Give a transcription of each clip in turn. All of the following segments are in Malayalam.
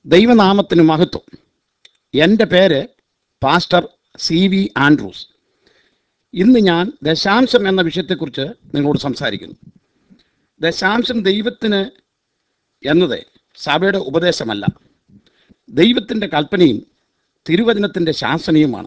ദൈവനാമത്തിന് മഹത്വം എൻ്റെ പേര് പാസ്റ്റർ സി വി ആൻഡ്രൂസ് ഇന്ന് ഞാൻ ദശാംശം എന്ന വിഷയത്തെക്കുറിച്ച് നിങ്ങളോട് സംസാരിക്കുന്നു ദശാംശം ദൈവത്തിന് എന്നത് സഭയുടെ ഉപദേശമല്ല ദൈവത്തിൻ്റെ കൽപ്പനയും തിരുവചനത്തിൻ്റെ ശാസനയുമാണ്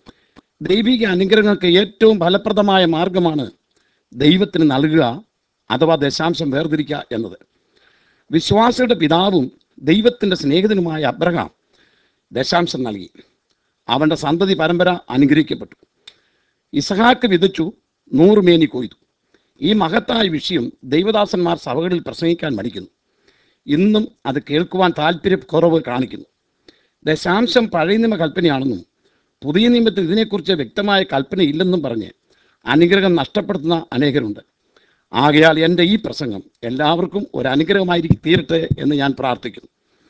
ദൈവിക അനുഗ്രഹങ്ങൾക്ക് ഏറ്റവും ഫലപ്രദമായ മാർഗമാണ് ദൈവത്തിന് നൽകുക അഥവാ ദശാംശം വേർതിരിക്കുക എന്നത് വിശ്വാസിയുടെ പിതാവും ദൈവത്തിൻ്റെ സ്നേഹിതനുമായ അബ്രഹാം ദശാംശം നൽകി അവൻ്റെ സന്തതി പരമ്പര അനുഗ്രഹിക്കപ്പെട്ടു ഇസഹാക്ക് വിതച്ചു നൂറുമേനി കൊയ്തു ഈ മഹത്തായ വിഷയം ദൈവദാസന്മാർ സഭകളിൽ പ്രസംഗിക്കാൻ മടിക്കുന്നു ഇന്നും അത് കേൾക്കുവാൻ താല്പര്യക്കുറവ് കാണിക്കുന്നു ദശാംശം പഴയ നിയമ കൽപ്പനയാണെന്നും പുതിയ നിയമത്തിൽ ഇതിനെക്കുറിച്ച് വ്യക്തമായ കൽപ്പനയില്ലെന്നും പറഞ്ഞ് അനുഗ്രഹം നഷ്ടപ്പെടുത്തുന്ന അനേകരുണ്ട് ആകയാൽ എൻ്റെ ഈ പ്രസംഗം എല്ലാവർക്കും ഒരു അനുഗ്രഹമായി തീരട്ടെ എന്ന് ഞാൻ പ്രാർത്ഥിക്കുന്നു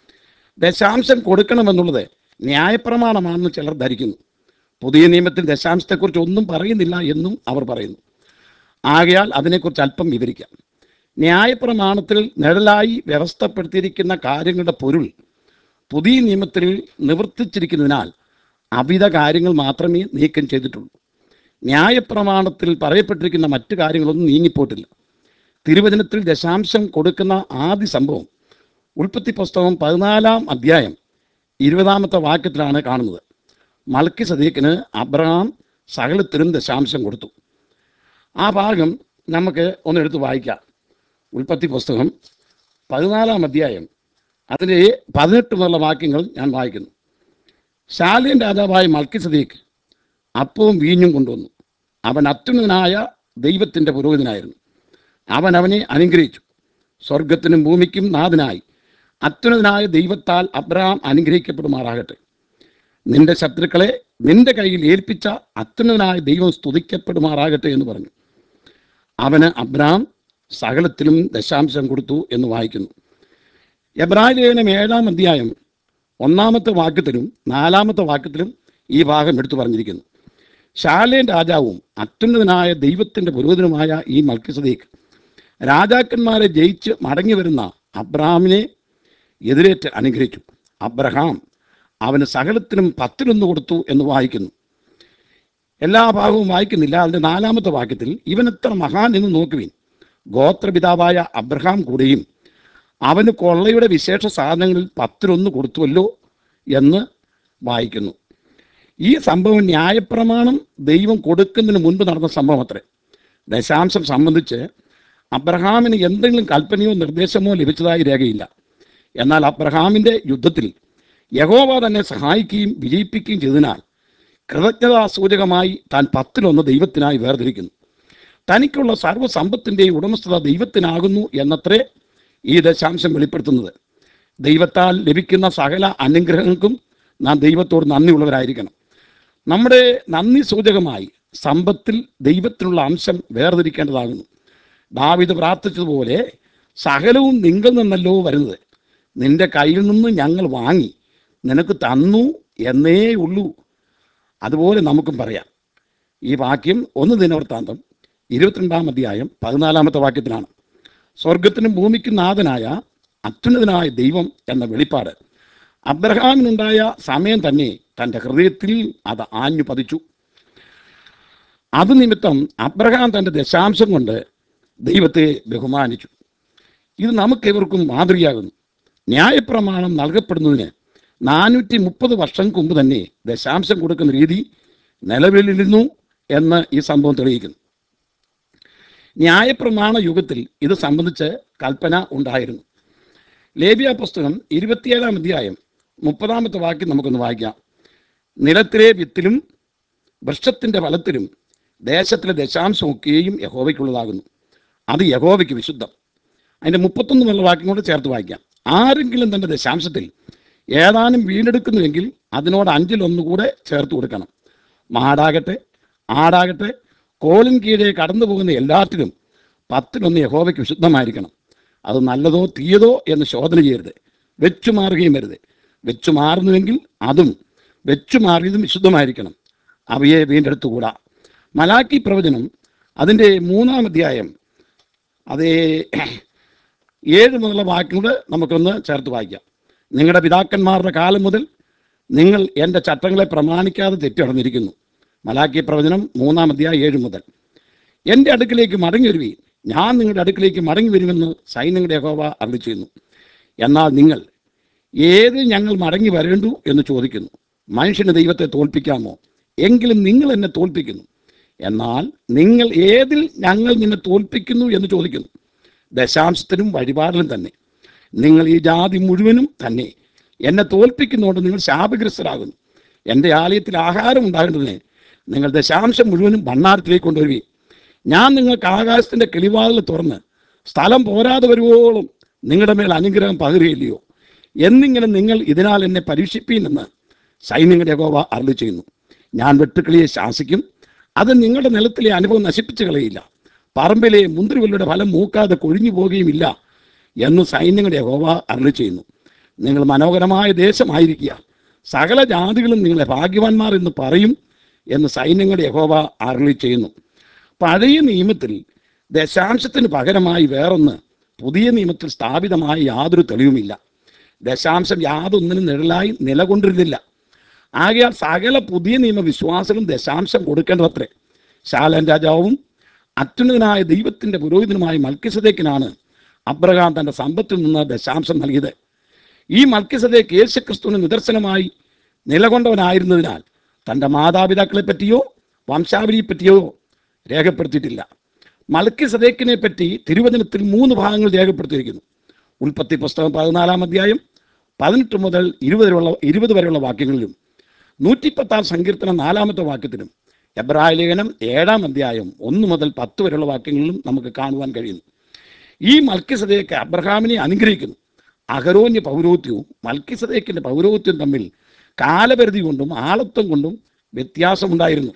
ദശാംശം കൊടുക്കണമെന്നുള്ളത് ന്യായപ്രമാണമാണെന്ന് ചിലർ ധരിക്കുന്നു പുതിയ നിയമത്തിൽ ദശാംശത്തെക്കുറിച്ച് ഒന്നും പറയുന്നില്ല എന്നും അവർ പറയുന്നു ആകയാൽ അതിനെക്കുറിച്ച് അല്പം വിവരിക്കാം ന്യായപ്രമാണത്തിൽ നിഴലായി വ്യവസ്ഥപ്പെടുത്തിയിരിക്കുന്ന കാര്യങ്ങളുടെ പൊരുൾ പുതിയ നിയമത്തിൽ നിവർത്തിച്ചിരിക്കുന്നതിനാൽ അവിധ കാര്യങ്ങൾ മാത്രമേ നീക്കം ചെയ്തിട്ടുള്ളൂ ന്യായപ്രമാണത്തിൽ പറയപ്പെട്ടിരിക്കുന്ന മറ്റു കാര്യങ്ങളൊന്നും നീങ്ങിപ്പോയിട്ടില്ല തിരുവചനത്തിൽ ദശാംശം കൊടുക്കുന്ന ആദ്യ സംഭവം ഉൽപ്പത്തി പുസ്തകം പതിനാലാം അധ്യായം ഇരുപതാമത്തെ വാക്യത്തിലാണ് കാണുന്നത് മൽക്കി സദീഖിന് അബ്രഹാം സകലത്തിനും ദശാംശം കൊടുത്തു ആ ഭാഗം നമുക്ക് ഒന്നെടുത്ത് വായിക്കാം ഉൽപ്പത്തി പുസ്തകം പതിനാലാം അധ്യായം അതിൻ്റെ പതിനെട്ട് മുതലുള്ള വാക്യങ്ങൾ ഞാൻ വായിക്കുന്നു ശാലിയൻ രാജാവായ മൽക്കി സദീഖ് അപ്പവും വീഞ്ഞും കൊണ്ടുവന്നു അവൻ അത്യുന്നതനായ ദൈവത്തിൻ്റെ പുരോഹിതനായിരുന്നു അവൻ അവനെ അനുഗ്രഹിച്ചു സ്വർഗത്തിനും ഭൂമിക്കും നാഥനായി അത്യുന്നതനായ ദൈവത്താൽ അബ്രഹാം അനുഗ്രഹിക്കപ്പെടുമാറാകട്ടെ നിന്റെ ശത്രുക്കളെ നിന്റെ കയ്യിൽ ഏൽപ്പിച്ച അത്യുന്നതനായ ദൈവം സ്തുതിക്കപ്പെടുമാറാകട്ടെ എന്ന് പറഞ്ഞു അവന് അബ്രഹാം സകലത്തിലും ദശാംശം കൊടുത്തു എന്ന് വായിക്കുന്നു എബ്രാഹിം ലേഖനം ഏഴാം അധ്യായം ഒന്നാമത്തെ വാക്യത്തിലും നാലാമത്തെ വാക്യത്തിലും ഈ ഭാഗം എടുത്തു പറഞ്ഞിരിക്കുന്നു ശാലേൻ രാജാവും അത്യുന്നതനായ ദൈവത്തിൻ്റെ പുരോഹിതനുമായ ഈ മൽക്കിസദീഖ് രാജാക്കന്മാരെ ജയിച്ച് മടങ്ങി വരുന്ന അബ്രഹാമിനെ എതിരേറ്റ് അനുഗ്രഹിച്ചു അബ്രഹാം അവന് സകലത്തിനും പത്തിലൊന്ന് കൊടുത്തു എന്ന് വായിക്കുന്നു എല്ലാ ഭാഗവും വായിക്കുന്നില്ല അതിൻ്റെ നാലാമത്തെ വാക്യത്തിൽ ഇവൻ എത്ര മഹാൻ എന്ന് നോക്കുവിൻ ഗോത്രപിതാവായ അബ്രഹാം കൂടെയും അവന് കൊള്ളയുടെ വിശേഷ സാധനങ്ങളിൽ പത്തിലൊന്ന് കൊടുത്തുവല്ലോ എന്ന് വായിക്കുന്നു ഈ സംഭവം ന്യായപ്രമാണം ദൈവം കൊടുക്കുന്നതിന് മുൻപ് നടന്ന സംഭവം അത്രേ ദശാംശം സംബന്ധിച്ച് അബ്രഹാമിന് എന്തെങ്കിലും കൽപ്പനയോ നിർദ്ദേശമോ ലഭിച്ചതായി രേഖയില്ല എന്നാൽ അബ്രഹാമിൻ്റെ യുദ്ധത്തിൽ യഹോവ തന്നെ സഹായിക്കുകയും വിജയിപ്പിക്കുകയും ചെയ്തതിനാൽ കൃതജ്ഞതാ സൂചകമായി താൻ പത്തിലൊന്ന് ദൈവത്തിനായി വേർതിരിക്കുന്നു തനിക്കുള്ള സർവ്വസമ്പത്തിൻ്റെയും ഉടമസ്ഥത ദൈവത്തിനാകുന്നു എന്നത്രേ ഈ ദശാംശം വെളിപ്പെടുത്തുന്നത് ദൈവത്താൽ ലഭിക്കുന്ന സകല അനുഗ്രഹങ്ങൾക്കും നാം ദൈവത്തോട് നന്ദിയുള്ളവരായിരിക്കണം നമ്മുടെ നന്ദി സൂചകമായി സമ്പത്തിൽ ദൈവത്തിനുള്ള അംശം വേർതിരിക്കേണ്ടതാകുന്നു ദാവിദ് പ്രാർത്ഥിച്ചതുപോലെ സകലവും നിങ്ങൾ നിന്നല്ലോ വരുന്നത് നിന്റെ കയ്യിൽ നിന്ന് ഞങ്ങൾ വാങ്ങി നിനക്ക് തന്നു എന്നേ ഉള്ളൂ അതുപോലെ നമുക്കും പറയാം ഈ വാക്യം ഒന്ന് ദിനവൃത്താന്തം ഇരുപത്തിരണ്ടാം അധ്യായം പതിനാലാമത്തെ വാക്യത്തിലാണ് സ്വർഗത്തിനും ഭൂമിക്കും നാഥനായ അത്യുന്നതനായ ദൈവം എന്ന വെളിപ്പാട് അബ്രഹാമിനുണ്ടായ സമയം തന്നെ തൻ്റെ ഹൃദയത്തിൽ അത് ആഞ്ഞു പതിച്ചു അത് നിമിത്തം അബ്രഹാം തൻ്റെ ദശാംശം കൊണ്ട് ദൈവത്തെ ബഹുമാനിച്ചു ഇത് നമുക്കേവർക്കും മാതൃകയാകുന്നു ന്യായപ്രമാണം നൽകപ്പെടുന്നതിന് നാനൂറ്റി മുപ്പത് വർഷങ്ങൾക്ക് മുമ്പ് തന്നെ ദശാംശം കൊടുക്കുന്ന രീതി നിലവിലിരുന്നു എന്ന് ഈ സംഭവം തെളിയിക്കുന്നു ന്യായപ്രമാണ യുഗത്തിൽ ഇത് സംബന്ധിച്ച് കൽപ്പന ഉണ്ടായിരുന്നു ലേബിയ പുസ്തകം ഇരുപത്തിയേഴാം അധ്യായം മുപ്പതാമത്തെ വാക്യം നമുക്കൊന്ന് വായിക്കാം നിലത്തിലെ വിത്തിലും വൃക്ഷത്തിൻ്റെ ഫലത്തിലും ദേശത്തിലെ ദശാംശമൊക്കെയും യഹോവയ്ക്കുള്ളതാകുന്നു അത് യഹോവയ്ക്ക് വിശുദ്ധം അതിൻ്റെ മുപ്പത്തൊന്ന് എന്നുള്ള വാക്യം കൊണ്ട് ചേർത്ത് വായിക്കാം ആരെങ്കിലും തൻ്റെ ദശാംശത്തിൽ ഏതാനും വീണ്ടെടുക്കുന്നുവെങ്കിൽ അതിനോട് അഞ്ചിലൊന്നുകൂടെ ചേർത്ത് കൊടുക്കണം മാടാകട്ടെ ആടാകട്ടെ കോലിൻ കീഴെ കടന്നു പോകുന്ന എല്ലാറ്റിലും പത്തിലൊന്ന് യഹോവയ്ക്ക് വിശുദ്ധമായിരിക്കണം അത് നല്ലതോ തീയതോ എന്ന് ശോധന ചെയ്യരുത് വെച്ചു മാറുകയും വരുത് വെച്ചു മാറുന്നുവെങ്കിൽ അതും വെച്ചു മാറിയതും വിശുദ്ധമായിരിക്കണം അവയെ വീണ്ടെടുത്തുകൂടാ മലാക്കി പ്രവചനം അതിൻ്റെ മൂന്നാം അധ്യായം അതേ ഏഴ് മുതലുള്ള വാക്യങ്ങൾ നമുക്കൊന്ന് ചേർത്ത് വായിക്കാം നിങ്ങളുടെ പിതാക്കന്മാരുടെ കാലം മുതൽ നിങ്ങൾ എൻ്റെ ചട്ടങ്ങളെ പ്രമാണിക്കാതെ തെറ്റിടന്നിരിക്കുന്നു മലാക്കി പ്രവചനം മൂന്നാം അധ്യായം ഏഴ് മുതൽ എൻ്റെ അടുക്കിലേക്ക് മടങ്ങി വരുവീൻ ഞാൻ നിങ്ങളുടെ അടുക്കിലേക്ക് മടങ്ങി വരുമെന്ന് സൈന്യങ്ങളുടെ യഹോവ അരുളി ചെയ്യുന്നു എന്നാൽ നിങ്ങൾ ഏത് ഞങ്ങൾ മടങ്ങി വരേണ്ടു എന്ന് ചോദിക്കുന്നു മനുഷ്യന് ദൈവത്തെ തോൽപ്പിക്കാമോ എങ്കിലും നിങ്ങൾ എന്നെ തോൽപ്പിക്കുന്നു എന്നാൽ നിങ്ങൾ ഏതിൽ ഞങ്ങൾ നിന്നെ തോൽപ്പിക്കുന്നു എന്ന് ചോദിക്കുന്നു ദശാംശത്തിനും വഴിപാടിലും തന്നെ നിങ്ങൾ ഈ ജാതി മുഴുവനും തന്നെ എന്നെ തോൽപ്പിക്കുന്നതുകൊണ്ട് നിങ്ങൾ ശാപഗ്രസ്തരാകുന്നു എൻ്റെ ആലയത്തിൽ ആഹാരം ഉണ്ടാകേണ്ടതിന് നിങ്ങൾ ദശാംശം മുഴുവനും ഭണ്ണാരത്തിലേക്ക് കൊണ്ടുവരുകയും ഞാൻ നിങ്ങൾക്ക് ആകാശത്തിൻ്റെ കിളിവാതിൽ തുറന്ന് സ്ഥലം പോരാതെ വരുവോളം നിങ്ങളുടെ മേൽ അനുഗ്രഹം പകരുകയില്ലയോ എന്നിങ്ങനെ നിങ്ങൾ ഇതിനാൽ എന്നെ പരീക്ഷിപ്പീനെന്ന് സൈന്യങ്ങളുടെ യഹോവ അരുളി ചെയ്യുന്നു ഞാൻ വെട്ടുക്കിളിയെ ശാസിക്കും അത് നിങ്ങളുടെ നിലത്തിലെ അനുഭവം നശിപ്പിച്ചു കളയില്ല പറമ്പിലെ മുന്തിരിവല്ലുടെ ഫലം മൂക്കാതെ കൊഴിഞ്ഞു പോകുകയുമില്ല എന്ന് സൈന്യങ്ങളുടെ യഹോവ അരുളി ചെയ്യുന്നു നിങ്ങൾ മനോഹരമായ ദേശമായിരിക്കുക സകല ജാതികളും നിങ്ങളെ ഭാഗ്യവാന്മാർ എന്ന് പറയും എന്ന് സൈന്യങ്ങളുടെ യഹോവ അരുളി ചെയ്യുന്നു പഴയ നിയമത്തിൽ ദശാംശത്തിന് പകരമായി വേറൊന്ന് പുതിയ നിയമത്തിൽ സ്ഥാപിതമായ യാതൊരു തെളിവുമില്ല ദശാംശം യാതൊന്നിനും നിഴലായി നിലകൊണ്ടിരുന്നില്ല ആകയാൽ സകല പുതിയ നിയമ വിശ്വാസികളും ദശാംശം കൊടുക്കേണ്ടതത്രേ ശാലൻ രാജാവും അത്യുന്നതനായ ദൈവത്തിൻ്റെ പുരോഹിതനുമായ മൽക്കിസദേക്കിനാണ് അബ്രഹാം തൻ്റെ സമ്പത്തിൽ നിന്ന് ദശാംശം നൽകിയത് ഈ മൽക്കിസദേക്ക് യേശുക്രിസ്തുവിന് നിദർശനമായി നിലകൊണ്ടവനായിരുന്നതിനാൽ തൻ്റെ മാതാപിതാക്കളെ പറ്റിയോ വംശാവലിയെ പറ്റിയോ രേഖപ്പെടുത്തിയിട്ടില്ല മൽക്കി സദേക്കിനെ പറ്റി തിരുവചനത്തിൽ മൂന്ന് ഭാഗങ്ങൾ രേഖപ്പെടുത്തിയിരിക്കുന്നു ഉൽപ്പത്തി പുസ്തകം പതിനാലാം അധ്യായം പതിനെട്ട് മുതൽ ഇരുപത് വരെയുള്ള ഇരുപത് വരെയുള്ള വാക്യങ്ങളിലും നൂറ്റിപ്പത്താം സങ്കീർത്തനം നാലാമത്തെ വാക്യത്തിലും എബ്രായ ലേഖനം ഏഴാം അധ്യായം ഒന്ന് മുതൽ പത്ത് വരെയുള്ള വാക്യങ്ങളിലും നമുക്ക് കാണുവാൻ കഴിയുന്നു ഈ മൽക്കിസദേക്ക് അബ്രഹാമിനെ അനുഗ്രഹിക്കുന്നു അഹരോന്യ പൗരോഹിത്യവും മൽക്കിസദേക്കിന്റെ പൗരോഹിത്യവും തമ്മിൽ കാലപരിധി കൊണ്ടും ആളത്വം കൊണ്ടും വ്യത്യാസമുണ്ടായിരുന്നു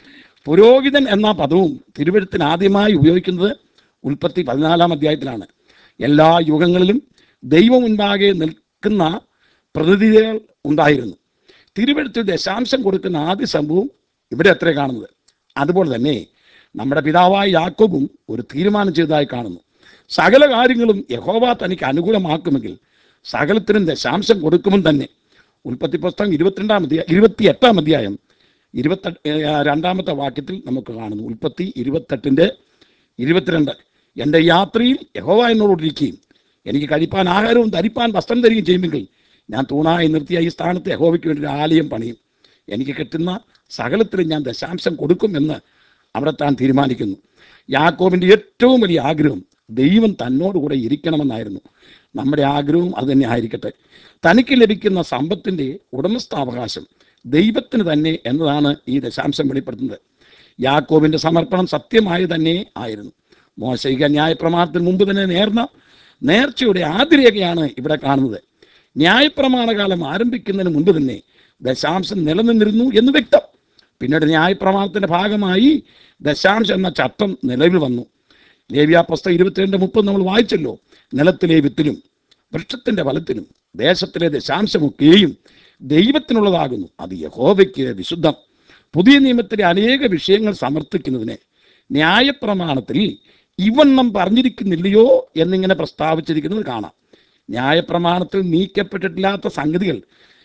പുരോഹിതൻ എന്ന പദവും തിരുവഴുത്തിന് ആദ്യമായി ഉപയോഗിക്കുന്നത് ഉൽപ്പത്തി പതിനാലാം അധ്യായത്തിലാണ് എല്ലാ യുഗങ്ങളിലും ദൈവം മുൻപാകെ നിൽക്കുന്ന പ്രതിനിധികൾ ഉണ്ടായിരുന്നു തിരുവഴുത്തിൽ ദശാംശം കൊടുക്കുന്ന ആദ്യ സംഭവം ഇവിടെ അത്രേ കാണുന്നത് അതുപോലെ തന്നെ നമ്മുടെ പിതാവായ യാക്കോബും ഒരു തീരുമാനം ചെയ്തതായി കാണുന്നു സകല കാര്യങ്ങളും യഹോവ തനിക്ക് അനുകൂലമാക്കുമെങ്കിൽ സകലത്തിനും ദശാംശം കൊടുക്കുമെന്ന് തന്നെ ഉൽപ്പത്തി പുസ്തകം ഇരുപത്തിരണ്ടാം അധ്യായം ഇരുപത്തി എട്ടാം അധ്യായം ഇരുപത്തെട്ട് ഏഹ് രണ്ടാമത്തെ വാക്യത്തിൽ നമുക്ക് കാണുന്നു ഉൽപ്പത്തി ഇരുപത്തെട്ടിൻ്റെ ഇരുപത്തിരണ്ട് എൻ്റെ യാത്രയിൽ യഹോവ എന്നോടിരിക്കുകയും എനിക്ക് കഴിപ്പാൻ ആഹാരവും ധരിപ്പാൻ വസ്ത്രം തരികയും ചെയ്യുമെങ്കിൽ ഞാൻ തൂണായി നിർത്തിയ ഈ സ്ഥാനത്ത് യഹോവയ്ക്ക് വേണ്ടി ഒരു ആലയം പണിയും എനിക്ക് കിട്ടുന്ന സകലത്തിലും ഞാൻ ദശാംശം കൊടുക്കുമെന്ന് അവിടെ താൻ തീരുമാനിക്കുന്നു യാക്കോബിൻ്റെ ഏറ്റവും വലിയ ആഗ്രഹം ദൈവം തന്നോടുകൂടെ ഇരിക്കണമെന്നായിരുന്നു നമ്മുടെ ആഗ്രഹവും അത് തന്നെ ആയിരിക്കട്ടെ തനിക്ക് ലഭിക്കുന്ന സമ്പത്തിൻ്റെ ഉടമസ്ഥാവകാശം ദൈവത്തിന് തന്നെ എന്നതാണ് ഈ ദശാംശം വെളിപ്പെടുത്തുന്നത് യാക്കോബിൻ്റെ സമർപ്പണം സത്യമായി തന്നെ ആയിരുന്നു മോശയിക ന്യായപ്രമാണത്തിന് മുമ്പ് തന്നെ നേർന്ന നേർച്ചയുടെ ആദ്യരേഖയാണ് ഇവിടെ കാണുന്നത് ന്യായപ്രമാണകാലം ആരംഭിക്കുന്നതിന് മുൻപ് തന്നെ ദശാംശം നിലനിന്നിരുന്നു എന്ന് വ്യക്തം പിന്നീട് ന്യായപ്രമാണത്തിന്റെ ഭാഗമായി ദശാംശം എന്ന ചട്ടം നിലവിൽ വന്നു ലേവ്യ പുസ്തകം ഇരുപത്തിരണ്ട് മുപ്പത് നമ്മൾ വായിച്ചല്ലോ നിലത്തിലെ വിത്തിലും വൃക്ഷത്തിന്റെ ഫലത്തിനും ദേശത്തിലെ ദശാംശമൊക്കെയും ദൈവത്തിനുള്ളതാകുന്നു അത് യഹോവയ്ക്ക് വിശുദ്ധം പുതിയ നിയമത്തിലെ അനേക വിഷയങ്ങൾ സമർത്ഥിക്കുന്നതിന് ന്യായപ്രമാണത്തിൽ ഇവണ്ണം പറഞ്ഞിരിക്കുന്നില്ലയോ എന്നിങ്ങനെ പ്രസ്താവിച്ചിരിക്കുന്നത് കാണാം ന്യായപ്രമാണത്തിൽ നീക്കപ്പെട്ടിട്ടില്ലാത്ത സംഗതികൾ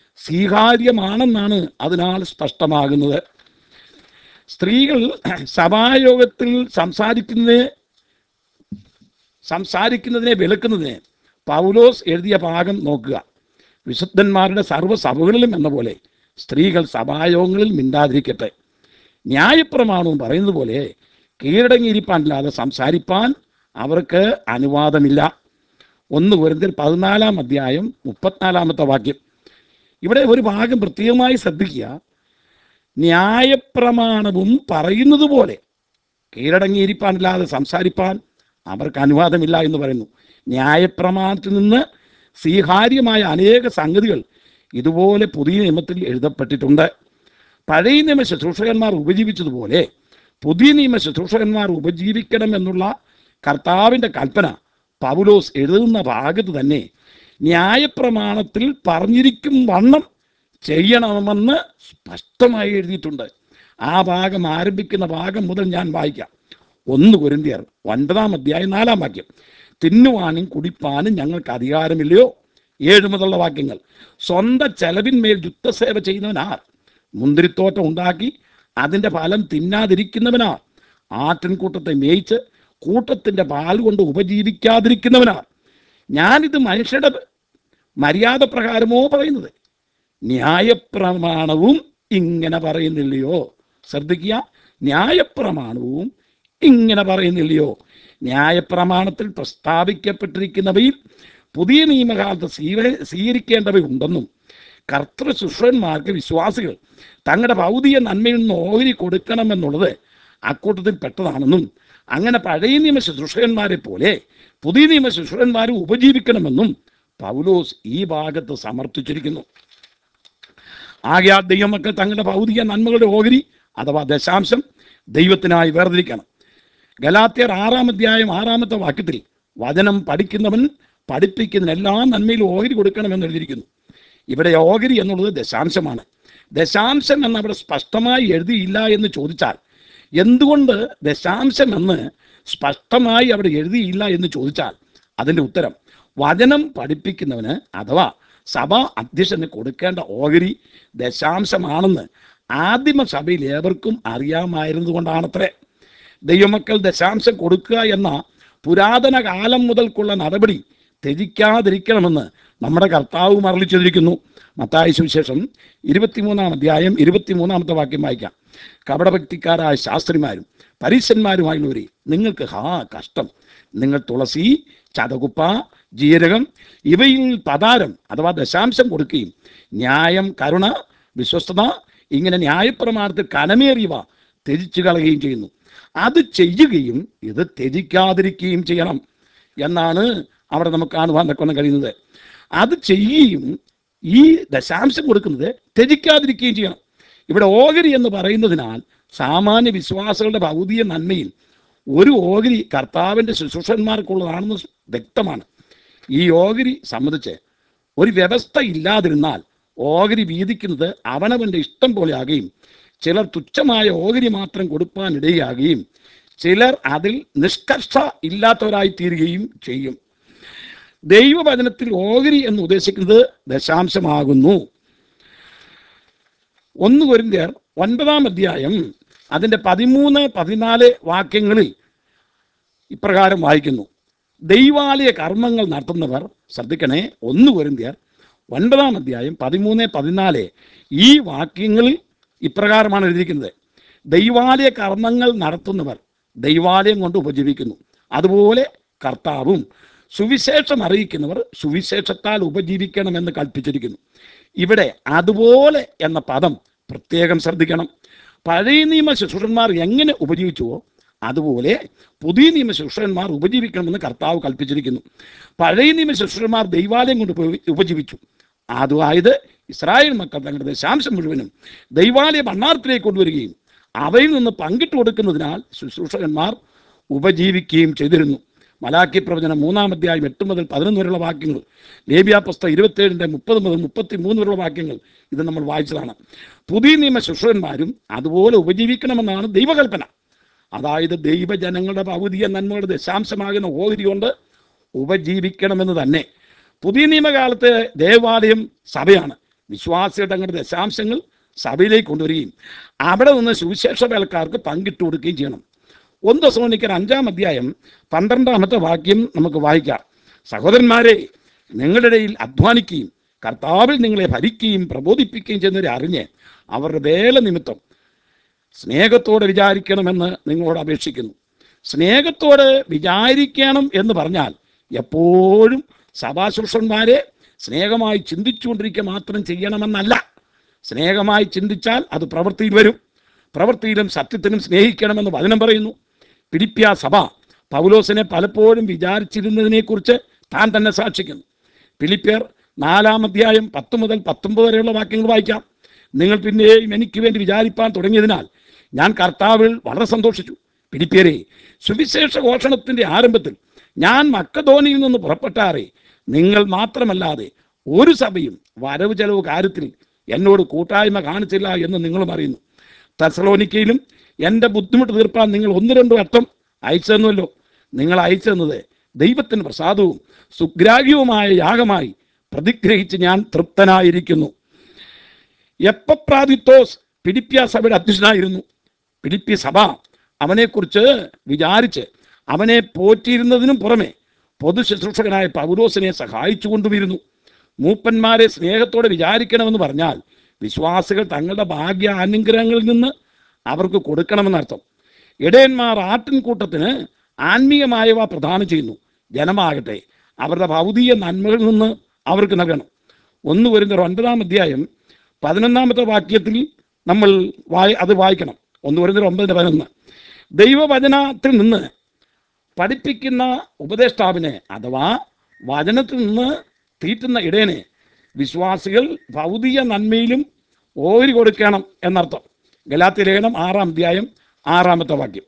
സ്വീകാര്യമാണെന്നാണ് അതിനാൽ സ്പഷ്ടമാകുന്നത് സ്ത്രീകൾ സഭായോഗത്തിൽ സംസാരിക്കുന്നതിനെ സംസാരിക്കുന്നതിനെ വിലക്കുന്നതിനെ പൗലോസ് എഴുതിയ ഭാഗം നോക്കുക വിശുദ്ധന്മാരുടെ സർവ്വസഭകളിലും എന്ന പോലെ സ്ത്രീകൾ സഭായോഗങ്ങളിൽ മിണ്ടാതിരിക്കട്ടെ ന്യായപ്രമാണവും പറയുന്നത് പോലെ കീഴടങ്ങിയിരിപ്പാനില്ലാതെ സംസാരിപ്പാൻ അവർക്ക് അനുവാദമില്ല ഒന്ന് വെറുതെ പതിനാലാം അധ്യായം മുപ്പത്തിനാലാമത്തെ വാക്യം ഇവിടെ ഒരു ഭാഗം പ്രത്യേകമായി ശ്രദ്ധിക്കുക ന്യായപ്രമാണവും പറയുന്നത് പോലെ കീഴടങ്ങിയിരിപ്പാനില്ലാതെ സംസാരിപ്പാൻ അവർക്ക് അനുവാദമില്ല എന്ന് പറയുന്നു ന്യായപ്രമാണത്തിൽ നിന്ന് സ്വീകാര്യമായ അനേക സംഗതികൾ ഇതുപോലെ പുതിയ നിയമത്തിൽ എഴുതപ്പെട്ടിട്ടുണ്ട് പഴയ നിയമ ശുശ്രൂഷകന്മാർ ഉപജീവിച്ചതുപോലെ പുതിയ നിയമ ശുശ്രൂഷകന്മാർ ഉപജീവിക്കണം എന്നുള്ള കർത്താവിൻ്റെ കൽപ്പന പൗലോസ് എഴുതുന്ന ഭാഗത്ത് തന്നെ ന്യായപ്രമാണത്തിൽ പറഞ്ഞിരിക്കും വണ്ണം ചെയ്യണമെന്ന് സ്പഷ്ടമായി എഴുതിയിട്ടുണ്ട് ആ ഭാഗം ആരംഭിക്കുന്ന ഭാഗം മുതൽ ഞാൻ വായിക്കാം ഒന്ന് കുരുന്തിയർ ഒൻപതാം അധ്യായം നാലാം വാക്യം തിന്നുവാനും കുടിപ്പാനും ഞങ്ങൾക്ക് അധികാരമില്ലയോ ഏഴ് മുതലുള്ള വാക്യങ്ങൾ സ്വന്തം ചെലവിന്മേൽ യുദ്ധസേവ ചെയ്യുന്നവനാർ മുന്തിരിത്തോട്ടം ഉണ്ടാക്കി അതിൻ്റെ ഫലം തിന്നാതിരിക്കുന്നവനാർ ആട്ടിൻകൂട്ടത്തെ മേയിച്ച് കൂട്ടത്തിൻ്റെ പാൽ കൊണ്ട് ഉപജീവിക്കാതിരിക്കുന്നവനാർ ഞാനിത് മനുഷ്യരുടെ മര്യാദ പ്രകാരമോ പറയുന്നത് ന്യായപ്രമാണവും ഇങ്ങനെ പറയുന്നില്ലയോ ശ്രദ്ധിക്കുക ന്യായപ്രമാണവും ഇങ്ങനെ പറയുന്നില്ലയോ ന്യായപ്രമാണത്തിൽ പ്രസ്താവിക്കപ്പെട്ടിരിക്കുന്നവയിൽ പുതിയ നിയമകാലത്ത് സ്വീക സ്വീകരിക്കേണ്ടവയുണ്ടെന്നും കർത്തൃ ശുശ്രന്മാർക്ക് വിശ്വാസികൾ തങ്ങളുടെ ഭൗതിക നന്മയിൽ നിന്ന് ഓഹരി കൊടുക്കണമെന്നുള്ളത് അക്കൂട്ടത്തിൽ പെട്ടതാണെന്നും അങ്ങനെ പഴയ നിയമ ശുശ്രൂഷകന്മാരെ പോലെ പുതിയ നിയമ ശുശ്രൂഷന്മാരും ഉപജീവിക്കണമെന്നും പൗലോസ് ഈ ഭാഗത്ത് സമർത്ഥിച്ചിരിക്കുന്നു ആകെ ആ ദൈവമക്കൾ തങ്ങളുടെ ഭൗതിക നന്മകളുടെ ഓഹരി അഥവാ ദശാംശം ദൈവത്തിനായി വേർതിരിക്കണം ഗലാത്യർ ആറാം അധ്യായം ആറാമത്തെ വാക്യത്തിൽ വചനം പഠിക്കുന്നവൻ പഠിപ്പിക്കുന്ന എല്ലാ നന്മയിലും ഓഹരി കൊടുക്കണമെന്ന് എഴുതിയിരിക്കുന്നു ഇവിടെ ഓഹരി എന്നുള്ളത് ദശാംശമാണ് ദശാംശം എന്ന് അവിടെ സ്പഷ്ടമായി എഴുതിയില്ല എന്ന് ചോദിച്ചാൽ എന്തുകൊണ്ട് ദശാംശം എന്ന് സ്പഷ്ടമായി അവിടെ എഴുതിയില്ല എന്ന് ചോദിച്ചാൽ അതിൻ്റെ ഉത്തരം വചനം പഠിപ്പിക്കുന്നവന് അഥവാ സഭ അധ്യക്ഷന് കൊടുക്കേണ്ട ഓഹരി ദശാംശമാണെന്ന് ആദിമ സഭയിൽ ഏവർക്കും അറിയാമായിരുന്നതുകൊണ്ടാണത്രേ ദൈവമക്കൾ ദശാംശം കൊടുക്കുക എന്ന പുരാതന കാലം മുതൽക്കുള്ള നടപടി ത്യജിക്കാതിരിക്കണമെന്ന് നമ്മുടെ കർത്താവ് മറളിച്ചിരിക്കുന്നു മത്തായ സുവിശേഷം ഇരുപത്തിമൂന്നാം അധ്യായം ഇരുപത്തിമൂന്നാമത്തെ വാക്യം വായിക്കാം കപടഭക്തിക്കാരായ ശാസ്ത്രിമാരും പരീശന്മാരുമായുള്ളവരെ നിങ്ങൾക്ക് ഹാ കഷ്ടം നിങ്ങൾ തുളസി ചതകുപ്പ ജീരകം ഇവയിൽ പതാരം അഥവാ ദശാംശം കൊടുക്കുകയും ന്യായം കരുണ വിശ്വസ്തത ഇങ്ങനെ ന്യായപ്രമാണത്തിൽ കനമേറിയവ ത്യജിച്ചു കളയുകയും ചെയ്യുന്നു അത് ചെയ്യുകയും ഇത് ത്യജിക്കാതിരിക്കുകയും ചെയ്യണം എന്നാണ് അവിടെ നമുക്ക് കാണുവാൻ തക്കൊന്നും കഴിയുന്നത് അത് ചെയ്യുകയും ഈ ദശാംശം കൊടുക്കുന്നത് ത്യജിക്കാതിരിക്കുകയും ചെയ്യണം ഇവിടെ ഓഹരി എന്ന് പറയുന്നതിനാൽ സാമാന്യ വിശ്വാസികളുടെ ഭൗതിക നന്മയിൽ ഒരു ഓഹരി കർത്താവിൻ്റെ ശുശ്രൂഷന്മാർക്കുള്ളതാണെന്ന് വ്യക്തമാണ് ഈ ഓഹരി സംബന്ധിച്ച് ഒരു വ്യവസ്ഥ ഇല്ലാതിരുന്നാൽ ഓഹരി വീതിക്കുന്നത് അവനവൻ്റെ ഇഷ്ടം പോലെ ആകുകയും ചിലർ തുച്ഛമായ ഓഹരി മാത്രം കൊടുപ്പാനിടയാകുകയും ചിലർ അതിൽ നിഷ്കർഷ ഇല്ലാത്തവരായി തീരുകയും ചെയ്യും ദൈവവചനത്തിൽ ഓഹരി എന്ന് ഉദ്ദേശിക്കുന്നത് ദശാംശമാകുന്നു ഒന്ന് കൊരിന്ത്യർ ഒൻപതാം അധ്യായം അതിൻ്റെ പതിമൂന്ന് പതിനാല് വാക്യങ്ങളിൽ ഇപ്രകാരം വായിക്കുന്നു ദൈവാലയ കർമ്മങ്ങൾ നടത്തുന്നവർ ശ്രദ്ധിക്കണേ ഒന്ന് കൊരിന്ത്യർ ഒൻപതാം അധ്യായം പതിമൂന്ന് പതിനാല് ഈ വാക്യങ്ങളിൽ ഇപ്രകാരമാണ് എഴുതിയിരിക്കുന്നത് ദൈവാലയ കർമ്മങ്ങൾ നടത്തുന്നവർ ദൈവാലയം കൊണ്ട് ഉപജീവിക്കുന്നു അതുപോലെ കർത്താവും സുവിശേഷം അറിയിക്കുന്നവർ സുവിശേഷത്താൽ ഉപജീവിക്കണമെന്ന് കൽപ്പിച്ചിരിക്കുന്നു ഇവിടെ അതുപോലെ എന്ന പദം പ്രത്യേകം ശ്രദ്ധിക്കണം പഴയ നിയമ ശുശ്രൂഷന്മാർ എങ്ങനെ ഉപജീവിച്ചുവോ അതുപോലെ പുതിയ നിയമ ശുശ്രൂഷന്മാർ ഉപജീവിക്കണമെന്ന് കർത്താവ് കൽപ്പിച്ചിരിക്കുന്നു പഴയ നിയമ ശുശ്രൂഷന്മാർ ദൈവാലയം കൊണ്ട് ഉപ- ഉപജീവിച്ചു അതായത് ഇസ്രായേൽ മക്കൾ തങ്ങളുടെ ദശാംശം മുഴുവനും ദൈവാലയ ഭണ്ണാരത്തിലേക്ക് കൊണ്ടുവരികയും അവയിൽ നിന്ന് പങ്കിട്ട് കൊടുക്കുന്നതിനാൽ ശുശ്രൂഷകന്മാർ ഉപജീവിക്കുകയും ചെയ്തിരുന്നു മലാക്കി പ്രവചനം മൂന്നാം അധ്യായം എട്ട് മുതൽ പതിനൊന്ന് വരെയുള്ള വാക്യങ്ങൾ ലേബിയ പുസ്തകം ഇരുപത്തേഴിൻ്റെ മുപ്പത് മുതൽ മുപ്പത്തി മൂന്ന് വരെയുള്ള വാക്യങ്ങൾ ഇത് നമ്മൾ വായിച്ചതാണ് പുതിയ നിയമ ശുശ്രൂഷന്മാരും അതുപോലെ ഉപജീവിക്കണമെന്നാണ് ദൈവകൽപ്പന അതായത് ദൈവജനങ്ങളുടെ ഭൗതിക നന്മകളുടെ ദശാംശമാകുന്ന ഓഹരി കൊണ്ട് ഉപജീവിക്കണമെന്ന് തന്നെ പുതിയ നിയമകാലത്ത് ദേവാലയം സഭയാണ് വിശ്വാസിയുടെ തങ്ങളുടെ ദശാംശങ്ങൾ സഭയിലേക്ക് കൊണ്ടുവരികയും അവിടെ നിന്ന് സുവിശേഷ വേലക്കാർക്ക് പങ്കിട്ട് കൊടുക്കുകയും ചെയ്യണം ഒന്ന് ദശമണിക്കർ അഞ്ചാം അധ്യായം പന്ത്രണ്ടാമത്തെ വാക്യം നമുക്ക് വായിക്കാം സഹോദരന്മാരെ നിങ്ങളുടെ ഇടയിൽ അധ്വാനിക്കുകയും കർത്താവിൽ നിങ്ങളെ ഭരിക്കുകയും പ്രബോധിപ്പിക്കുകയും ചെയ്യുന്നവരെ അറിഞ്ഞ് അവരുടെ വേല നിമിത്തം സ്നേഹത്തോടെ വിചാരിക്കണമെന്ന് നിങ്ങളോട് അപേക്ഷിക്കുന്നു സ്നേഹത്തോടെ വിചാരിക്കണം എന്ന് പറഞ്ഞാൽ എപ്പോഴും സഭാശുഷന്മാരെ സ്നേഹമായി ചിന്തിച്ചുകൊണ്ടിരിക്കുക മാത്രം ചെയ്യണമെന്നല്ല സ്നേഹമായി ചിന്തിച്ചാൽ അത് പ്രവൃത്തിയിൽ വരും പ്രവൃത്തിയിലും സത്യത്തിനും സ്നേഹിക്കണമെന്ന് വചനം പറയുന്നു പിടിപ്യ സഭ പൗലോസിനെ പലപ്പോഴും വിചാരിച്ചിരുന്നതിനെക്കുറിച്ച് താൻ തന്നെ സാക്ഷിക്കുന്നു ഫിലിപ്പിയർ നാലാം അധ്യായം പത്ത് മുതൽ പത്തൊമ്പത് വരെയുള്ള വാക്യങ്ങൾ വായിക്കാം നിങ്ങൾ പിന്നെയും എനിക്ക് വേണ്ടി വിചാരിപ്പാൻ തുടങ്ങിയതിനാൽ ഞാൻ കർത്താവിൽ വളരെ സന്തോഷിച്ചു പിടിപ്പിയരെ സുവിശേഷ ഘോഷണത്തിന്റെ ആരംഭത്തിൽ ഞാൻ മക്കധോനിയിൽ നിന്ന് പുറപ്പെട്ടാറെ നിങ്ങൾ മാത്രമല്ലാതെ ഒരു സഭയും വരവ് ചെലവ് കാര്യത്തിൽ എന്നോട് കൂട്ടായ്മ കാണിച്ചില്ല എന്ന് നിങ്ങളും അറിയുന്നു തെസലോനിക്കയിലും എൻ്റെ ബുദ്ധിമുട്ട് തീർപ്പാൻ നിങ്ങൾ ഒന്ന് രണ്ട് വട്ടം അയച്ചെന്നല്ലോ നിങ്ങൾ അയച്ചെന്നത് ദൈവത്തിന് പ്രസാദവും സുഗ്രാഹ്യവുമായ യാഗമായി പ്രതിഗ്രഹിച്ച് ഞാൻ തൃപ്തനായിരിക്കുന്നു എപ്പപ്രാദിത്തോസ് പിലിപ്പിയ സഭയുടെ അധ്യക്ഷനായിരുന്നു പിലിപ്പി സഭ അവനെക്കുറിച്ച് വിചാരിച്ച് അവനെ പോറ്റിയിരുന്നതിനും പുറമെ പൊതു ശുശ്രൂഷകനായ പൗലോസിനെ സഹായിച്ചു കൊണ്ടുവരുന്നു മൂപ്പന്മാരെ സ്നേഹത്തോടെ വിചാരിക്കണമെന്ന് പറഞ്ഞാൽ വിശ്വാസികൾ തങ്ങളുടെ ഭാഗ്യ അനുഗ്രഹങ്ങളിൽ നിന്ന് അവർക്ക് കൊടുക്കണമെന്നർത്ഥം ഇടയന്മാർ ആട്ടിൻകൂട്ടത്തിന് ആത്മീയമായവ പ്രദാനം ചെയ്യുന്നു ജനമാകട്ടെ അവരുടെ ഭൗതിക നന്മകളിൽ നിന്ന് അവർക്ക് നൽകണം ഒന്ന് വരുന്ന ഒൻപതാം അധ്യായം പതിനൊന്നാമത്തെ വാക്യത്തിൽ നമ്മൾ വായി അത് വായിക്കണം ഒന്ന് വരുന്ന ഒമ്പതിൻ്റെ പതിനൊന്ന് ദൈവവചനത്തിൽ നിന്ന് പഠിപ്പിക്കുന്ന ഉപദേഷ്ടാവിനെ അഥവാ വചനത്തിൽ നിന്ന് തീറ്റുന്ന ഇടയനെ വിശ്വാസികൾ ഭൗതിക നന്മയിലും ഓരി കൊടുക്കണം എന്നർത്ഥം ഗലാത്തി ലേഖനം ആറാം അധ്യായം ആറാമത്തെ വാക്യം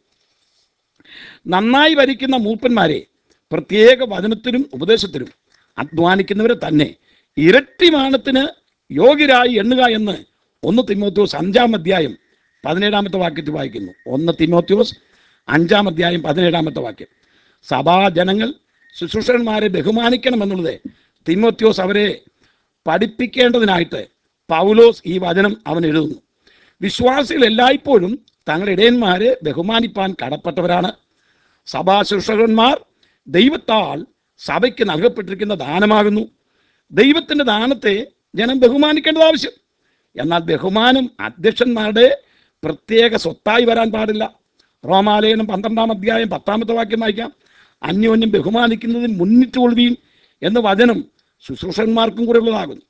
നന്നായി ഭരിക്കുന്ന മൂപ്പന്മാരെ പ്രത്യേക വചനത്തിനും ഉപദേശത്തിനും അധ്വാനിക്കുന്നവരെ തന്നെ ഇരട്ടി മാനത്തിന് യോഗ്യരായി എണ്ണുക എന്ന് ഒന്ന് തിമോത്യോസ് അഞ്ചാം അധ്യായം പതിനേഴാമത്തെ വാക്യത്തിൽ വായിക്കുന്നു ഒന്ന് തിമോത്യോസ് അഞ്ചാം അധ്യായം പതിനേഴാമത്തെ വാക്യം സഭാജനങ്ങൾ ശുശ്രൂഷകന്മാരെ ബഹുമാനിക്കണമെന്നുള്ളത് തിമോത്യോസ് അവരെ പഠിപ്പിക്കേണ്ടതിനായിട്ട് പൗലോസ് ഈ വചനം അവൻ എഴുതുന്നു വിശ്വാസികൾ എല്ലായ്പ്പോഴും തങ്ങളുടെ ഇടയന്മാരെ ബഹുമാനിപ്പാൻ കടപ്പെട്ടവരാണ് സഭാ ശുശ്രൂഷകന്മാർ ദൈവത്താൽ സഭയ്ക്ക് നൽകപ്പെട്ടിരിക്കുന്ന ദാനമാകുന്നു ദൈവത്തിൻ്റെ ദാനത്തെ ജനം ബഹുമാനിക്കേണ്ടത് ആവശ്യം എന്നാൽ ബഹുമാനം അധ്യക്ഷന്മാരുടെ പ്രത്യേക സ്വത്തായി വരാൻ പാടില്ല റോമാലയനം പന്ത്രണ്ടാം അധ്യായം പത്താമത്തെ വാക്യം വായിക്കാം അന്യോന്യം ബഹുമാനിക്കുന്നതിന് മുന്നിട്ട് കൊള്ളുകയും എന്ന വചനം ശുശ്രൂഷന്മാർക്കും കൂടെ ഉള്ളതാകുന്നു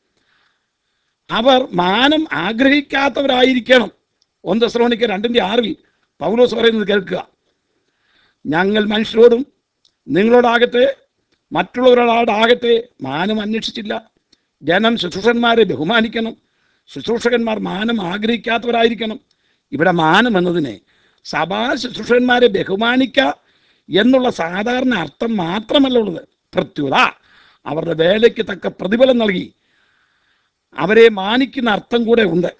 അവർ മാനം ആഗ്രഹിക്കാത്തവരായിരിക്കണം ഒന്ന് ശ്രവണിക്ക രണ്ടിൻ്റെ ആറിൽ പൗലോസ് പറയുന്നത് കേൾക്കുക ഞങ്ങൾ മനുഷ്യരോടും നിങ്ങളോടാകട്ടെ മറ്റുള്ളവരോടാകട്ടെ മാനം അന്വേഷിച്ചില്ല ജനം ശുശ്രൂഷന്മാരെ ബഹുമാനിക്കണം ശുശ്രൂഷകന്മാർ മാനം ആഗ്രഹിക്കാത്തവരായിരിക്കണം ഇവിടെ മാനം എന്നതിനെ സഭാ ശുശ്രൂഷകന്മാരെ ബഹുമാനിക്കുക എന്നുള്ള സാധാരണ അർത്ഥം മാത്രമല്ല ഉള്ളത് പ്രത്യുത അവരുടെ വേലയ്ക്ക് തക്ക പ്രതിഫലം നൽകി അവരെ മാനിക്കുന്ന അർത്ഥം കൂടെ ഉണ്ട്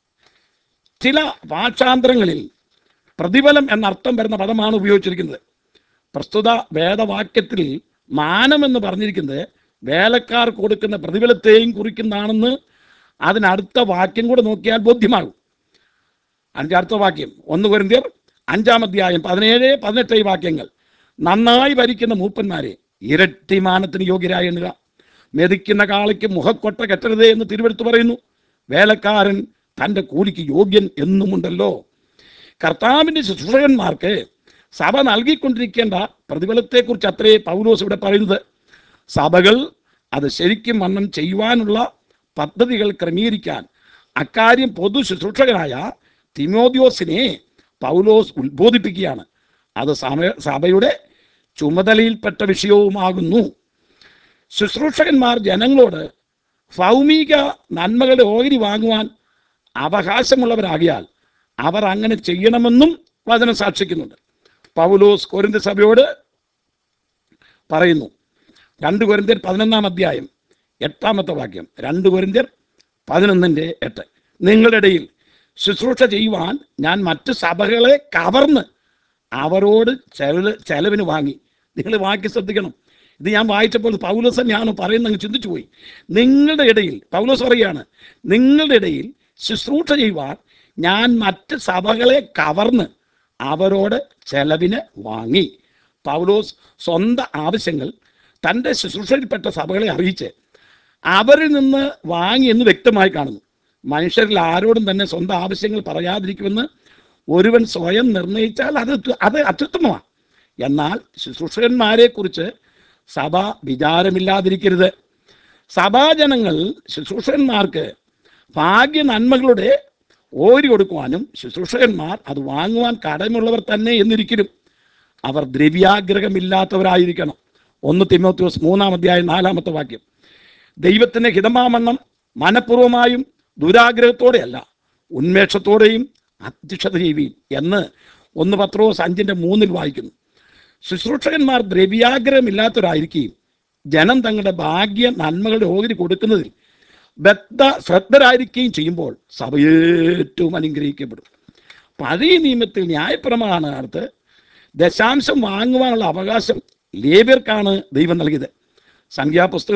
ചില ഭാഷാന്തരങ്ങളിൽ പ്രതിഫലം എന്ന അർത്ഥം വരുന്ന പദമാണ് ഉപയോഗിച്ചിരിക്കുന്നത് പ്രസ്തുത വേദവാക്യത്തിൽ മാനം എന്ന് പറഞ്ഞിരിക്കുന്നത് വേലക്കാർ കൊടുക്കുന്ന പ്രതിഫലത്തെയും കുറിക്കുന്നതാണെന്ന് അതിനടുത്ത വാക്യം കൂടെ നോക്കിയാൽ ബോധ്യമാകും അതിൻ്റെ അടുത്ത വാക്യം ഒന്ന് കുരിന്തിയർ അഞ്ചാം അധ്യായം പതിനേഴ് പതിനെട്ട് ഈ വാക്യങ്ങൾ നന്നായി ഭരിക്കുന്ന മൂപ്പന്മാരെ ഇരട്ടി മാനത്തിന് യോഗ്യരായി എണ്ണുക മെതിക്കുന്ന കാളയ്ക്ക് മുഖക്കൊട്ട കെട്ടരുതേ എന്ന് തിരുവെടുത്ത് പറയുന്നു വേലക്കാരൻ തൻ്റെ കൂലിക്ക് യോഗ്യൻ എന്നുമുണ്ടല്ലോ കർത്താവിൻ്റെ ശുശ്രൂഷകന്മാർക്ക് സഭ നൽകിക്കൊണ്ടിരിക്കേണ്ട പ്രതിഫലത്തെക്കുറിച്ച് അത്രേ പൗലോസ് ഇവിടെ പറയുന്നത് സഭകൾ അത് ശരിക്കും വണ്ണം ചെയ്യുവാനുള്ള പദ്ധതികൾ ക്രമീകരിക്കാൻ അക്കാര്യം പൊതു ശുശ്രൂഷകനായ തിമോദിയോസിനെ പൗലോസ് ഉത്ബോധിപ്പിക്കുകയാണ് അത് സമ- സഭയുടെ ചുമതലയിൽപ്പെട്ട വിഷയവുമാകുന്നു ശുശ്രൂഷകന്മാർ ജനങ്ങളോട് ഭൗമിക നന്മകളുടെ ഓഹരി വാങ്ങുവാൻ അവകാശമുള്ളവരാകിയാൽ അവർ അങ്ങനെ ചെയ്യണമെന്നും വചനം സാക്ഷിക്കുന്നുണ്ട് പൗലോസ് കൊരിന്ത സഭയോട് പറയുന്നു രണ്ട് കൊരിന്ത്യർ പതിനൊന്നാം അധ്യായം എട്ടാമത്തെ വാക്യം രണ്ട് കൊരിന്ത്യർ പതിനൊന്നിൻ്റെ എട്ട് നിങ്ങളുടെ ഇടയിൽ ശുശ്രൂഷ ചെയ്യുവാൻ ഞാൻ മറ്റ് സഭകളെ കവർന്ന് അവരോട് ചെലവ് ചെലവിന് വാങ്ങി നിങ്ങൾ വാക്യം ശ്രദ്ധിക്കണം ഇത് ഞാൻ വായിച്ചപ്പോൾ പൗലോസ് തന്നെയാണ് പറയുന്നത് അങ്ങ് ചിന്തിച്ചു പോയി നിങ്ങളുടെ ഇടയിൽ പൗലോസ് പറയുകയാണ് നിങ്ങളുടെ ഇടയിൽ ശുശ്രൂഷ ചെയ്യുവാൻ ഞാൻ മറ്റ് സഭകളെ കവർന്ന് അവരോട് ചെലവിന് വാങ്ങി പൗലോസ് സ്വന്തം ആവശ്യങ്ങൾ തൻ്റെ ശുശ്രൂഷയിൽപ്പെട്ട സഭകളെ അറിയിച്ച് അവരിൽ നിന്ന് വാങ്ങി എന്ന് വ്യക്തമായി കാണുന്നു മനുഷ്യരിൽ ആരോടും തന്നെ സ്വന്തം ആവശ്യങ്ങൾ പറയാതിരിക്കുമെന്ന് ഒരുവൻ സ്വയം നിർണയിച്ചാൽ അത് തു- അത് അത്യുത്തമമാണ് എന്നാൽ ശുശ്രൂഷകന്മാരെ കുറിച്ച് സഭ വിചാരമില്ലാതിരിക്കരുത് സഭാജനങ്ങൾ ശുശ്രൂഷകന്മാർക്ക് ഭാഗ്യ നന്മകളുടെ ഓരി കൊടുക്കുവാനും ശുശ്രൂഷകന്മാർ അത് വാങ്ങുവാൻ കടമുള്ളവർ തന്നെ എന്നിരിക്കലും അവർ ദ്രവ്യാഗ്രഹമില്ലാത്തവരായിരിക്കണം ഒന്ന് തിമോത്യോസ് മൂന്നാം അധ്യായം നാലാമത്തെ വാക്യം ദൈവത്തിൻ്റെ ഹിതമാമണ്ണം മനഃപൂർവമായും ദുരാഗ്രഹത്തോടെയല്ല ഉന്മേഷത്തോടെയും അധ്യക്ഷത ചെയ്യുകയും എന്ന് ഒന്ന് പത്രോസ് അഞ്ചിൻ്റെ മൂന്നിൽ വായിക്കുന്നു ശുശ്രൂഷകന്മാർ ദ്രവ്യാഗ്രഹമില്ലാത്തവരായിരിക്കുകയും ജനം തങ്ങളുടെ ഭാഗ്യ നന്മകളുടെ ഓഹരി കൊടുക്കുന്നതിൽ ബദ്ധ ശ്രദ്ധരായിരിക്കുകയും ചെയ്യുമ്പോൾ സഭ ഏറ്റവും അനുഗ്രഹിക്കപ്പെടും പഴയ നിയമത്തിൽ ന്യായപ്രമാണത്ത് ദശാംശം വാങ്ങുവാനുള്ള അവകാശം ലേബിയർക്കാണ് ദൈവം നൽകിയത് സംഖ്യാപുസ്തകം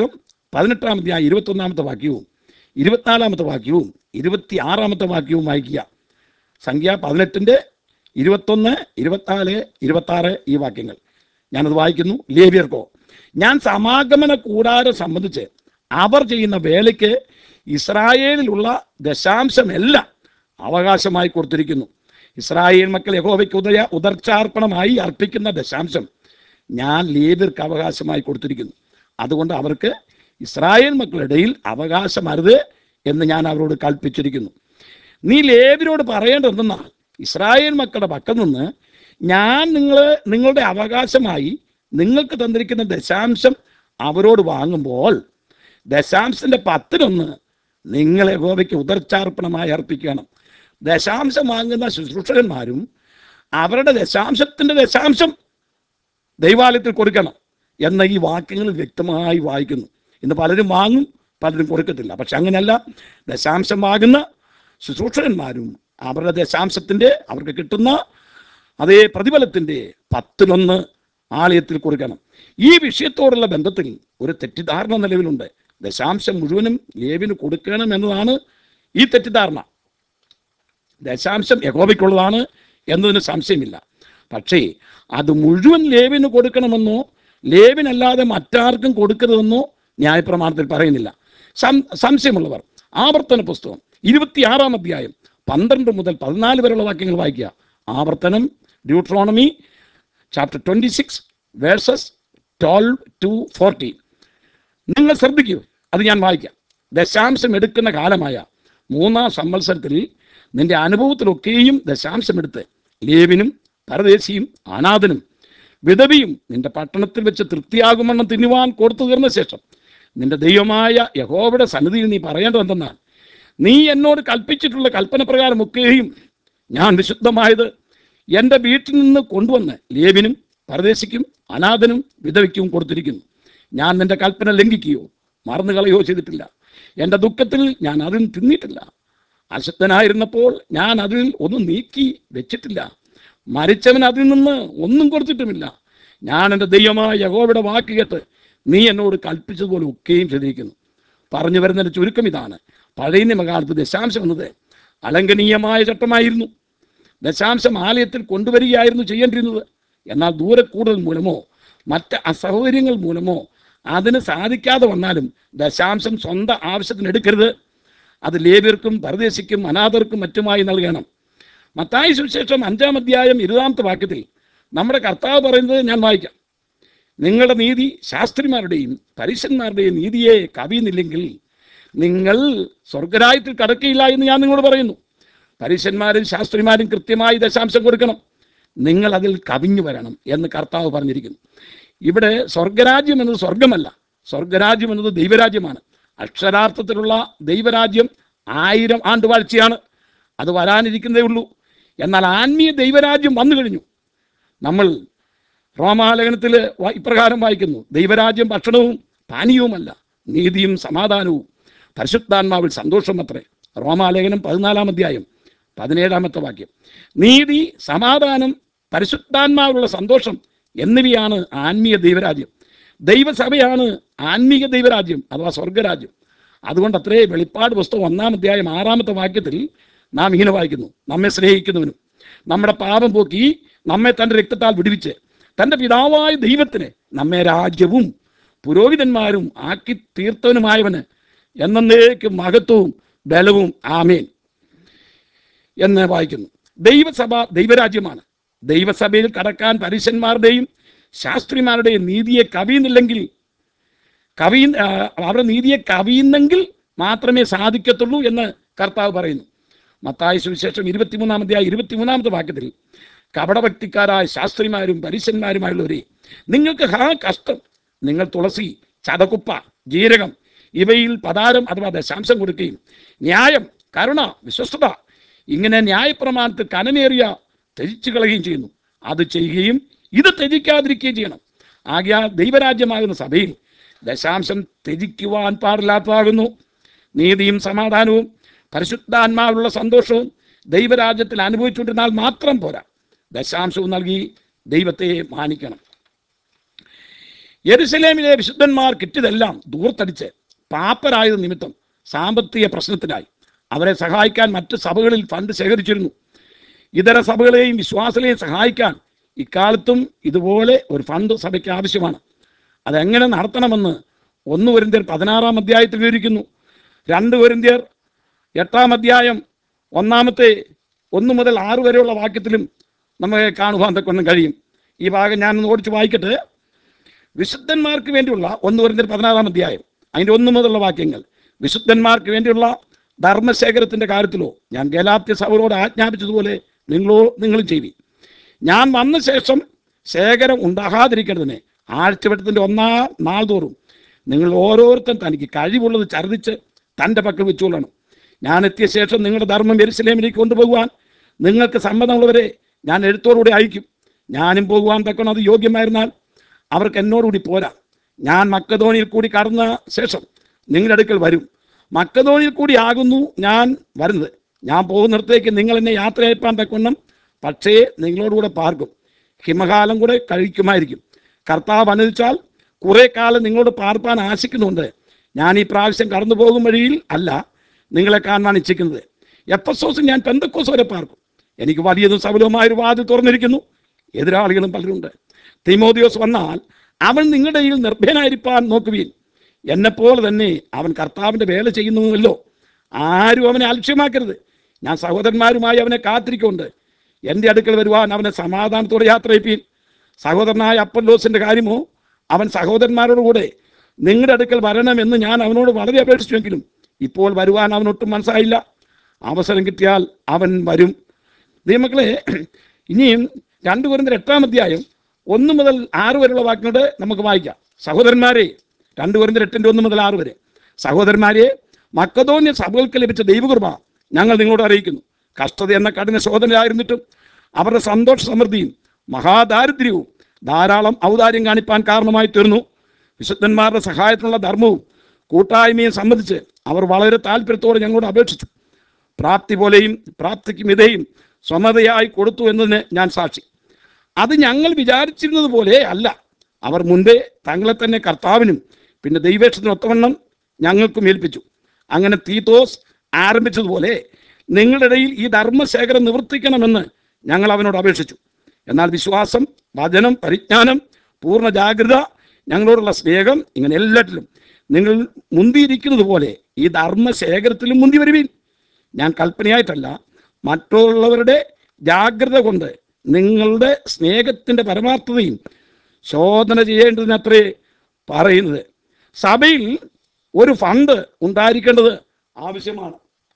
പതിനെട്ടാം അധ്യായം ഇരുപത്തൊന്നാമത്തെ വാക്യവും ഇരുപത്തിനാലാമത്തെ വാക്യവും ഇരുപത്തി ആറാമത്തെ വാക്യവും വായിക്കുക സംഖ്യ പതിനെട്ടിൻ്റെ ഇരുപത്തൊന്ന് ഇരുപത്തിനാല് ഇരുപത്താറ് ഈ വാക്യങ്ങൾ ഞാനത് വായിക്കുന്നു ലേവ്യർക്കോ ഞാൻ സമാഗമന കൂടാരം സംബന്ധിച്ച് അവർ ചെയ്യുന്ന വേലയ്ക്ക് ഇസ്രായേലിലുള്ള ദശാംശമെല്ലാം അവകാശമായി കൊടുത്തിരിക്കുന്നു ഇസ്രായേൽ മക്കൾ യഹോവയ്ക്ക് ഉദയ ഉദർച്ചാർപ്പണമായി അർപ്പിക്കുന്ന ദശാംശം ഞാൻ ലേവ്യർക്ക് അവകാശമായി കൊടുത്തിരിക്കുന്നു അതുകൊണ്ട് അവർക്ക് ഇസ്രായേൽ മക്കളുടെയിൽ അവകാശമരുത് എന്ന് ഞാൻ അവരോട് കൽപ്പിച്ചിരിക്കുന്നു നീ ലേവ്യരോട് പറയേണ്ടതെന്നാൽ ഇസ്രായേൽ മക്കളുടെ പക്കൽ നിന്ന് ഞാൻ നിങ്ങൾ നിങ്ങളുടെ അവകാശമായി നിങ്ങൾക്ക് തന്നിരിക്കുന്ന ദശാംശം അവരോട് വാങ്ങുമ്പോൾ ദശാംശത്തിന്റെ പത്തിലൊന്ന് നിങ്ങൾ യഹോവയ്ക്ക് ഉദർച്ചാർപ്പണമായി അർപ്പിക്കണം ദശാംശം വാങ്ങുന്ന ശുശ്രൂഷകന്മാരും അവരുടെ ദശാംശത്തിന്റെ ദശാംശം ദൈവാലയത്തിൽ കൊടുക്കണം എന്ന ഈ വാക്യങ്ങൾ വ്യക്തമായി വായിക്കുന്നു ഇന്ന് പലരും വാങ്ങും പലരും കൊടുക്കത്തില്ല പക്ഷെ അങ്ങനെയല്ല ദശാംശം വാങ്ങുന്ന ശുശ്രൂഷകന്മാരും അവരുടെ ദശാംശത്തിൻ്റെ അവർക്ക് കിട്ടുന്ന അതേ പ്രതിഫലത്തിൻ്റെ പത്തിലൊന്ന് ആലയത്തിൽ കൊടുക്കണം ഈ വിഷയത്തോടുള്ള ബന്ധത്തിൽ ഒരു തെറ്റിദ്ധാരണ നിലവിലുണ്ട് ദശാംശം മുഴുവനും ലേവിന് കൊടുക്കണം എന്നതാണ് ഈ തെറ്റിദ്ധാരണ ദശാംശം യഹോബയ്ക്കുള്ളതാണ് എന്നതിന് സംശയമില്ല പക്ഷേ അത് മുഴുവൻ ലേവിന് കൊടുക്കണമെന്നോ ലേവിനല്ലാതെ മറ്റാർക്കും കൊടുക്കരുതെന്നോ ന്യായപ്രമാണത്തിൽ പറയുന്നില്ല സം- സംശയമുള്ളവർ ആവർത്തന പുസ്തകം ഇരുപത്തിയാറാം അധ്യായം പന്ത്രണ്ട് മുതൽ പതിനാല് വരെയുള്ള വാക്യങ്ങൾ വായിക്കുക ആവർത്തനം Deuteronomy chapter twenty six verses twelve to fourteen നിങ്ങൾ ശ്രദ്ധിക്കൂ അത് ഞാൻ വായിക്കാം ദശാംശം എടുക്കുന്ന കാലമായ മൂന്നാം സംവത്സരത്തിൽ നിന്റെ അനുഭവത്തിലൊക്കെയും ദശാംശം എടുത്ത് ലേവിനും പരദേശിയും അനാഥനും വിധവിയും നിന്റെ പട്ടണത്തിൽ വെച്ച് തൃപ്തിയാകുമെണ്ണം തിന്നുവാൻ കൊടുത്തു തീർന്ന ശേഷം നിന്റെ ദൈവമായ യഹോവയുടെ സന്നിധിയിൽ നീ പറയേണ്ടത് എന്തെന്നാൽ നീ എന്നോട് കൽപ്പിച്ചിട്ടുള്ള കൽപ്പന പ്രകാരമൊക്കെയും ഞാൻ വിശുദ്ധമായത് എൻ്റെ വീട്ടിൽ നിന്ന് കൊണ്ടുവന്ന് ലേവിനും പരദേശിക്കും അനാഥനും വിധവയ്ക്കും കൊടുത്തിരിക്കുന്നു ഞാൻ നിന്റെ കൽപ്പന ലംഘിക്കുകയോ മറന്നു കളയോ ചെയ്തിട്ടില്ല എൻ്റെ ദുഃഖത്തിൽ ഞാൻ അതിൽ തിന്നിട്ടില്ല അശക്തനായിരുന്നപ്പോൾ ഞാൻ അതിൽ ഒന്നും നീക്കി വെച്ചിട്ടില്ല മരിച്ചവൻ അതിൽ നിന്ന് ഒന്നും കൊടുത്തിട്ടുമില്ല ഞാൻ എൻ്റെ ദൈവമായ യഹോവയുടെ വാക്ക് കേട്ട് നീ എന്നോട് കൽപ്പിച്ചതുപോലെ ഒക്കെയും ചെയ്തിരിക്കുന്നു പറഞ്ഞു വരുന്നതിൻ്റെ ചുരുക്കം ഇതാണ് പഴയ നിയമകാലത്ത് ദശാംശം എന്നത് അലംഘനീയമായ ചട്ടമായിരുന്നു ദശാംശം ആലയത്തിൽ കൊണ്ടുവരികയായിരുന്നു ചെയ്യേണ്ടിരുന്നത് എന്നാൽ ദൂരെ കൂടുതൽ മൂലമോ മറ്റ് അസൗകര്യങ്ങൾ മൂലമോ അതിന് സാധിക്കാതെ വന്നാലും ദശാംശം സ്വന്തം ആവശ്യത്തിന് എടുക്കരുത് അത് ലേബിയർക്കും പരദേശിക്കും അനാഥർക്കും മറ്റുമായി നൽകണം മത്തായി സുവിശേഷം അഞ്ചാം അധ്യായം ഇരുപതാമത്തെ വാക്യത്തിൽ നമ്മുടെ കർത്താവ് പറയുന്നത് ഞാൻ വായിക്കാം നിങ്ങളുടെ നീതി ശാസ്ത്രിമാരുടെയും പരീശന്മാരുടെയും നീതിയെ കവിയുന്നില്ലെങ്കിൽ നിങ്ങൾ സ്വർഗരായത്തിൽ കടക്കയില്ല എന്ന് ഞാൻ നിങ്ങളോട് പറയുന്നു പരീശന്മാരും ശാസ്ത്രിമാരും കൃത്യമായി ദശാംശം കൊടുക്കണം നിങ്ങൾ അതിൽ കവിഞ്ഞു വരണം എന്ന് കർത്താവ് പറഞ്ഞിരിക്കുന്നു ഇവിടെ സ്വർഗരാജ്യം എന്നത് സ്വർഗമല്ല സ്വർഗരാജ്യം എന്നത് ദൈവരാജ്യമാണ് അക്ഷരാർത്ഥത്തിലുള്ള ദൈവരാജ്യം ആയിരം ആണ്ടുവാഴ്ചയാണ് അത് വരാനിരിക്കുന്നതേ ഉള്ളൂ എന്നാൽ ആത്മീയ ദൈവരാജ്യം വന്നു കഴിഞ്ഞു നമ്മൾ റോമാലേഖനത്തിൽ ഇപ്രകാരം വായിക്കുന്നു ദൈവരാജ്യം ഭക്ഷണവും പാനീയവുമല്ല നീതിയും സമാധാനവും പരിശുദ്ധാത്മാവിൽ സന്തോഷം അത്രേ റോമാലേഖനം പതിനാലാം അധ്യായം പതിനേഴാമത്തെ വാക്യം നീതി സമാധാനം പരിശുദ്ധാത്മാവിലുള്ള സന്തോഷം എന്നിവയാണ് ആത്മീയ ദൈവരാജ്യം ദൈവസഭയാണ് ആത്മീയ ദൈവരാജ്യം അഥവാ സ്വർഗരാജ്യം അതുകൊണ്ട് അത്രേ വെളിപ്പാട് പുസ്തകം ഒന്നാം അധ്യായം ആറാമത്തെ വാക്യത്തിൽ നാം ഇങ്ങനെ വായിക്കുന്നു നമ്മെ സ്നേഹിക്കുന്നവനും നമ്മുടെ പാപം പോക്കി നമ്മെ തൻ്റെ രക്തത്താൽ വിടുവിച്ച് തൻ്റെ പിതാവായ ദൈവത്തിന് നമ്മെ രാജ്യവും പുരോഹിതന്മാരും ആക്കി തീർത്തവനുമായവന് എന്നേക്കും മഹത്വവും ബലവും ആമേൻ എന്ന് വായിക്കുന്നു ദൈവസഭ ദൈവരാജ്യമാണ് ദൈവസഭയിൽ കടക്കാൻ പരീശന്മാരുടെയും ശാസ്ത്രിമാരുടെയും നീതിയെ കവിയുന്നില്ലെങ്കിൽ കവി ആ, അവരുടെ നീതിയെ കവിയുന്നെങ്കിൽ മാത്രമേ സാധിക്കത്തുള്ളൂ എന്ന് കർത്താവ് പറയുന്നു മത്തായ സുവിശേഷം ഇരുപത്തിമൂന്നാം അധ്യായ ഇരുപത്തിമൂന്നാമത്തെ വാക്യത്തിൽ കപടഭക്തിക്കാരായ ശാസ്ത്രിമാരും പരീശന്മാരുമായുള്ളവരെ നിങ്ങൾക്ക് ഹാ കഷ്ടം നിങ്ങൾ തുളസി ചതകുപ്പ ജീരകം ഇവയിൽ പതാരം അഥവാ ദശാംശം കൊടുക്കുകയും ന്യായം കരുണ വിശ്വസ്തത ഇങ്ങനെ ന്യായപ്രമാണത്തിൽ കനമേറിയ ത്യജിച്ചു കളയുകയും ചെയ്യുന്നു അത് ചെയ്യുകയും ഇത് ത്യജിക്കാതിരിക്കുകയും ചെയ്യണം ആകയാൽ ദൈവരാജ്യമാകുന്ന സഭയിൽ ദശാംശം ത്യജിക്കുവാൻ പാടില്ലാത്തതാകുന്നു നീതിയും സമാധാനവും പരിശുദ്ധാത്മാവിലുള്ള സന്തോഷവും ദൈവരാജ്യത്തിൽ അനുഭവിച്ചുകൊണ്ടിരുന്നാൽ മാത്രം പോരാ ദശാംശവും നൽകി ദൈവത്തെ മാനിക്കണം യെരുസലേമിലെ വിശുദ്ധന്മാർ കിട്ടിയതെല്ലാം ദൂർത്തടിച്ച് പാപ്പരായത് നിമിത്തം സാമ്പത്തിക പ്രശ്നത്തിനായി അവരെ സഹായിക്കാൻ മറ്റ് സഭകളിൽ ഫണ്ട് ശേഖരിച്ചിരുന്നു ഇതര സഭകളെയും വിശ്വാസികളെയും സഹായിക്കാൻ ഇക്കാലത്തും ഇതുപോലെ ഒരു ഫണ്ട് സഭയ്ക്ക് ആവശ്യമാണ് അതെങ്ങനെ നടത്തണമെന്ന് ഒന്ന് കൊരിന്ത്യർ പതിനാറാം അധ്യായത്തിൽ വിവരിക്കുന്നു രണ്ട് കൊരിന്ത്യർ എട്ടാം അധ്യായം ഒന്നാമത്തെ ഒന്ന് മുതൽ ആറ് വരെയുള്ള വാക്യത്തിലും നമുക്ക് കാണുവാൻ തക്കൊണ്ടും കഴിയും ഈ ഭാഗം ഞാനൊന്ന് ഓടിച്ച് വായിക്കട്ടെ വിശുദ്ധന്മാർക്ക് വേണ്ടിയുള്ള ഒന്ന് പറഞ്ഞ പതിനാറാം അധ്യായം അതിൻ്റെ ഒന്ന് മുതലുള്ള വാക്യങ്ങൾ വിശുദ്ധന്മാർക്ക് വേണ്ടിയുള്ള ധർമ്മശേഖരത്തിൻ്റെ കാര്യത്തിലോ ഞാൻ ഗലാത്യ സഭകളോട് ആജ്ഞാപിച്ചതുപോലെ നിങ്ങളോ നിങ്ങൾ ചെയ്വി ഞാൻ വന്ന ശേഷം ശേഖരം ഉണ്ടാകാതിരിക്കേണ്ടതിന് ആഴ്ചവട്ടത്തിൻ്റെ ഒന്നാം നാൾ തോറും നിങ്ങൾ ഓരോരുത്തരും തനിക്ക് കഴിവുള്ളത് ഛർദ്ദിച്ച് തൻ്റെ പക്കൽ വെച്ചുകൊള്ളണം ഞാൻ എത്തിയ ശേഷം നിങ്ങളുടെ ധർമ്മം എരുസലേമിലേക്ക് കൊണ്ടുപോകുവാൻ നിങ്ങൾക്ക് സമ്മതമുള്ളവരെ ഞാൻ എഴുത്തോടുകൂടി അയക്കും ഞാനും പോകുവാൻ തക്കണം അത് യോഗ്യമായിരുന്നാൽ അവർക്ക് എന്നോടുകൂടി പോരാ ഞാൻ മക്കധോണിയിൽ കൂടി കടന്ന ശേഷം നിങ്ങളുടെ അടുക്കൽ വരും മക്കധോണിയിൽ കൂടി ആകുന്നു ഞാൻ വരുന്നത് ഞാൻ പോകുന്നിടത്തേക്ക് നിങ്ങൾ എന്നെ യാത്ര അയപ്പാൻ തക്കൊണ്ണം പക്ഷേ നിങ്ങളോടുകൂടെ പാർക്കും ഹിമകാലം കൂടെ കഴിക്കുമായിരിക്കും കർത്താവ് അനുവദിച്ചാൽ കുറെ കാലം നിങ്ങളോട് പാർപ്പാൻ ആശിക്കുന്നുണ്ട് ഞാൻ ഈ പ്രാവശ്യം കടന്നു പോകും വഴിയിൽ അല്ല നിങ്ങളെ കാണാൻ ഇച്ഛിക്കുന്നത് എപ്പസോസിൽ ഞാൻ പെന്തക്കോസ് വരെ പാർക്കും എനിക്ക് വലിയതും സഫലവുമായ ഒരു വാതിൽ തുറന്നിരിക്കുന്നു എതിരാളികളും പലരുണ്ട് തിമോദിയോസ് വന്നാൽ അവൻ നിങ്ങളുടെ കയ്യിൽ നിർഭയനായിരിക്കാൻ നോക്കുവീൻ എന്നെപ്പോലെ തന്നെ അവൻ കർത്താവിൻ്റെ വേല ചെയ്യുന്നുവല്ലോ ആരും അവനെ അലക്ഷ്യമാക്കരുത് ഞാൻ സഹോദരന്മാരുമായി അവനെ കാത്തിരിക്കുന്നുണ്ട് എൻ്റെ അടുക്കൽ വരുവാൻ അവനെ സമാധാനത്തോടെ യാത്ര ചെയ്യിപ്പീൻ സഹോദരനായ അപ്പല്ലോസിൻ്റെ കാര്യമോ അവൻ സഹോദരന്മാരോട് കൂടെ നിങ്ങളുടെ അടുക്കൽ വരണമെന്ന് ഞാൻ അവനോട് വളരെ അപേക്ഷിച്ചുവെങ്കിലും ഇപ്പോൾ വരുവാൻ അവനൊട്ടും മനസ്സായില്ല അവസരം കിട്ടിയാൽ അവൻ വരും ദൈവമക്കളെ ഇനിയും രണ്ട് കുരുന്ന എട്ടാം അധ്യായം ഒന്ന് മുതൽ ആറ് വരെയുള്ള വാക്കുകളുടെ നമുക്ക് വായിക്കാം സഹോദരന്മാരെ രണ്ട് കുരുന്ന എട്ടിൻ്റെ ഒന്ന് മുതൽ ആറ് വരെ സഹോദരന്മാരെ മക്കതോന്യ സഭകൾക്ക് ലഭിച്ച ദൈവകൃപ ഞങ്ങൾ നിങ്ങളോട് അറിയിക്കുന്നു കഷ്ടത എന്ന കഠിന ശോധനയായിരുന്നിട്ടും അവരുടെ സന്തോഷ സമൃദ്ധിയും മഹാദാരിദ്ര്യവും ധാരാളം ഔദാര്യം കാണിപ്പാൻ കാരണമായി തീർന്നു വിശുദ്ധന്മാരുടെ സഹായത്തിനുള്ള ധർമ്മവും കൂട്ടായ്മയും സംബന്ധിച്ച് അവർ വളരെ താല്പര്യത്തോടെ ഞങ്ങളോട് അപേക്ഷിച്ചു പ്രാപ്തി പോലെയും പ്രാപ്തിക്ക് മിതയും സ്വമതയായി കൊടുത്തു എന്നതിന് ഞാൻ സാക്ഷി അത് ഞങ്ങൾ വിചാരിച്ചിരുന്നത് പോലെ അല്ല അവർ മുൻപേ തങ്ങളെ തന്നെ കർത്താവിനും പിന്നെ ദൈവേക്ഷത്തിന് ഒത്തവണ്ണം ഞങ്ങൾക്കും ഏൽപ്പിച്ചു അങ്ങനെ തീത്തോസ് ആരംഭിച്ചതുപോലെ നിങ്ങളുടെ ഇടയിൽ ഈ ധർമ്മശേഖരം നിവർത്തിക്കണമെന്ന് ഞങ്ങൾ അവനോട് അപേക്ഷിച്ചു എന്നാൽ വിശ്വാസം വചനം പരിജ്ഞാനം പൂർണ്ണ ജാഗ്രത ഞങ്ങളോടുള്ള സ്നേഹം ഇങ്ങനെ എല്ലാറ്റിലും നിങ്ങൾ മുന്തിയിരിക്കുന്നത് പോലെ ഈ ധർമ്മശേഖരത്തിലും മുന്തി വരുവീൻ ഞാൻ കൽപ്പനയായിട്ടല്ല മറ്റുള്ളവരുടെ ജാഗ്രത കൊണ്ട് നിങ്ങളുടെ സ്നേഹത്തിൻ്റെ പരമാർത്ഥതയും ശോധന ചെയ്യേണ്ടതിനത്രേ പറയുന്നത് സഭയിൽ ഒരു ഫണ്ട് ഉണ്ടായിരിക്കേണ്ടത് ആവശ്യമാണ്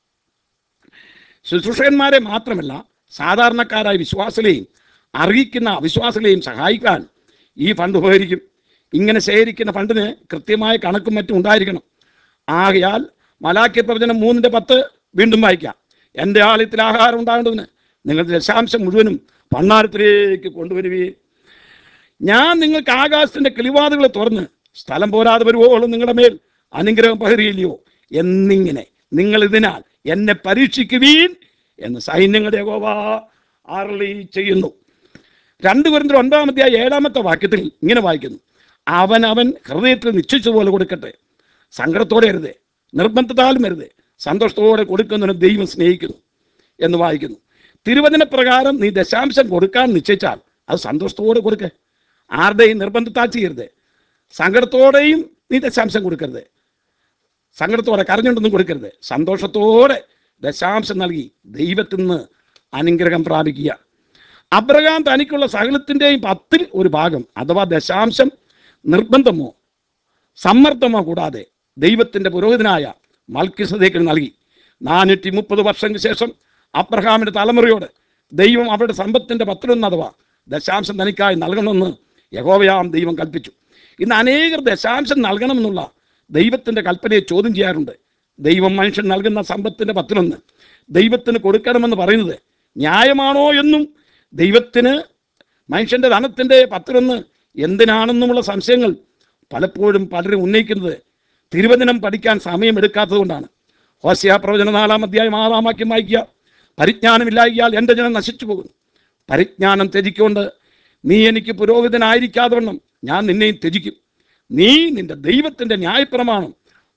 ശുശ്രൂഷകന്മാരെ മാത്രമല്ല സാധാരണക്കാരായ വിശ്വാസികളെയും അറിയിക്കുന്ന അവിശ്വാസികളെയും സഹായിക്കാൻ ഈ ഫണ്ട് ഉപകരിക്കും ഇങ്ങനെ ശേഖരിക്കുന്ന ഫണ്ടിന് കൃത്യമായ കണക്കും മറ്റും ഉണ്ടായിരിക്കണം ആകയാൽ മലാഖ്യ പ്രവചനം മൂന്നിൻ്റെ പത്ത് വീണ്ടും വായിക്കാം എൻ്റെ ആലയത്തിൽ ആഹാരം ഉണ്ടാകേണ്ടതിന് നിങ്ങൾ ദശാംശം മുഴുവനും ഭണ്ണാരത്തിലേക്ക് കൊണ്ടുവരുകയും ഞാൻ നിങ്ങൾക്ക് ആകാശത്തിന്റെ കിളിവാതുകൾ തുറന്ന് സ്ഥലം പോരാതെ വരുവോളം നിങ്ങളുടെ മേൽ അനുഗ്രഹം പകരുകയില്ലയോ എന്നിങ്ങനെ നിങ്ങൾ ഇതിനാൽ എന്നെ പരീക്ഷിക്കുവീൻ എന്ന് സൈന്യങ്ങളുടെ യഹോവ അരളി ചെയ്യുന്നു രണ്ട് കുരന്തർ ഒൻപതാമത്തെ ഏഴാമത്തെ വാക്യത്തിൽ ഇങ്ങനെ വായിക്കുന്നു അവൻ അവൻ ഹൃദയത്തിൽ നിശ്ചയിച്ചതുപോലെ കൊടുക്കട്ടെ സങ്കടത്തോടെ അരുതേ നിർബന്ധത്താലും അരുതേ സന്തോഷത്തോടെ കൊടുക്കുന്നതിന് ദൈവം സ്നേഹിക്കുന്നു എന്ന് വായിക്കുന്നു തിരുവചന പ്രകാരം നീ ദശാംശം കൊടുക്കാൻ നിശ്ചയിച്ചാൽ അത് സന്തോഷത്തോടെ കൊടുക്ക ആരുടെയും നിർബന്ധത്താൽ ചെയ്യരുത് സങ്കടത്തോടെയും നീ ദശാംശം കൊടുക്കരുത് സങ്കടത്തോടെ കരഞ്ഞുകൊണ്ടൊന്നും കൊടുക്കരുത് സന്തോഷത്തോടെ ദശാംശം നൽകി ദൈവത്തിൽ നിന്ന് അനുഗ്രഹം പ്രാപിക്കുക അബ്രഹാം തനിക്കുള്ള സകലത്തിൻ്റെയും പത്തിൽ ഒരു ഭാഗം അഥവാ ദശാംശം നിർബന്ധമോ സമ്മർദ്ദമോ കൂടാതെ ദൈവത്തിൻ്റെ പുരോഹിതനായ മൽക്കിസദേക്കിന് നൽകി നാനൂറ്റി മുപ്പത് വർഷങ്ങൾക്ക് ശേഷം അബ്രഹാമിൻ്റെ തലമുറയോട് ദൈവം അവരുടെ സമ്പത്തിൻ്റെ പത്തിലൊന്ന് അഥവാ ദശാംശം തനിക്കായി നൽകണമെന്ന് യഹോവയാം ദൈവം കൽപ്പിച്ചു ഇന്ന് അനേകർ ദശാംശം നൽകണമെന്നുള്ള ദൈവത്തിൻ്റെ കൽപ്പനയെ ചോദ്യം ചെയ്യാറുണ്ട് ദൈവം മനുഷ്യൻ നൽകുന്ന സമ്പത്തിൻ്റെ പത്തിലൊന്ന് ദൈവത്തിന് കൊടുക്കണമെന്ന് പറയുന്നത് ന്യായമാണോ എന്നും ദൈവത്തിന് മനുഷ്യൻ്റെ ധനത്തിൻ്റെ പത്തിലൊന്ന് എന്തിനാണെന്നുമുള്ള സംശയങ്ങൾ പലപ്പോഴും പലരും ഉന്നയിക്കുന്നത് തിരുവചനം പഠിക്കാൻ സമയമെടുക്കാത്തത് കൊണ്ടാണ് ഹോസ്യ പ്രവചന നാലാം അധ്യായം ആറാം വാക്യം വായിക്കുക പരിജ്ഞാനമില്ലായിയാൽ എൻ്റെ ജനം നശിച്ചു പോകുന്നു പരിജ്ഞാനം ത്യജിക്കൊണ്ട് നീ എനിക്ക് പുരോഹിതനായിരിക്കാതെ വണ്ണം ഞാൻ നിന്നെയും ത്യജിക്കും നീ നിന്റെ ദൈവത്തിൻ്റെ ന്യായപ്രമാണം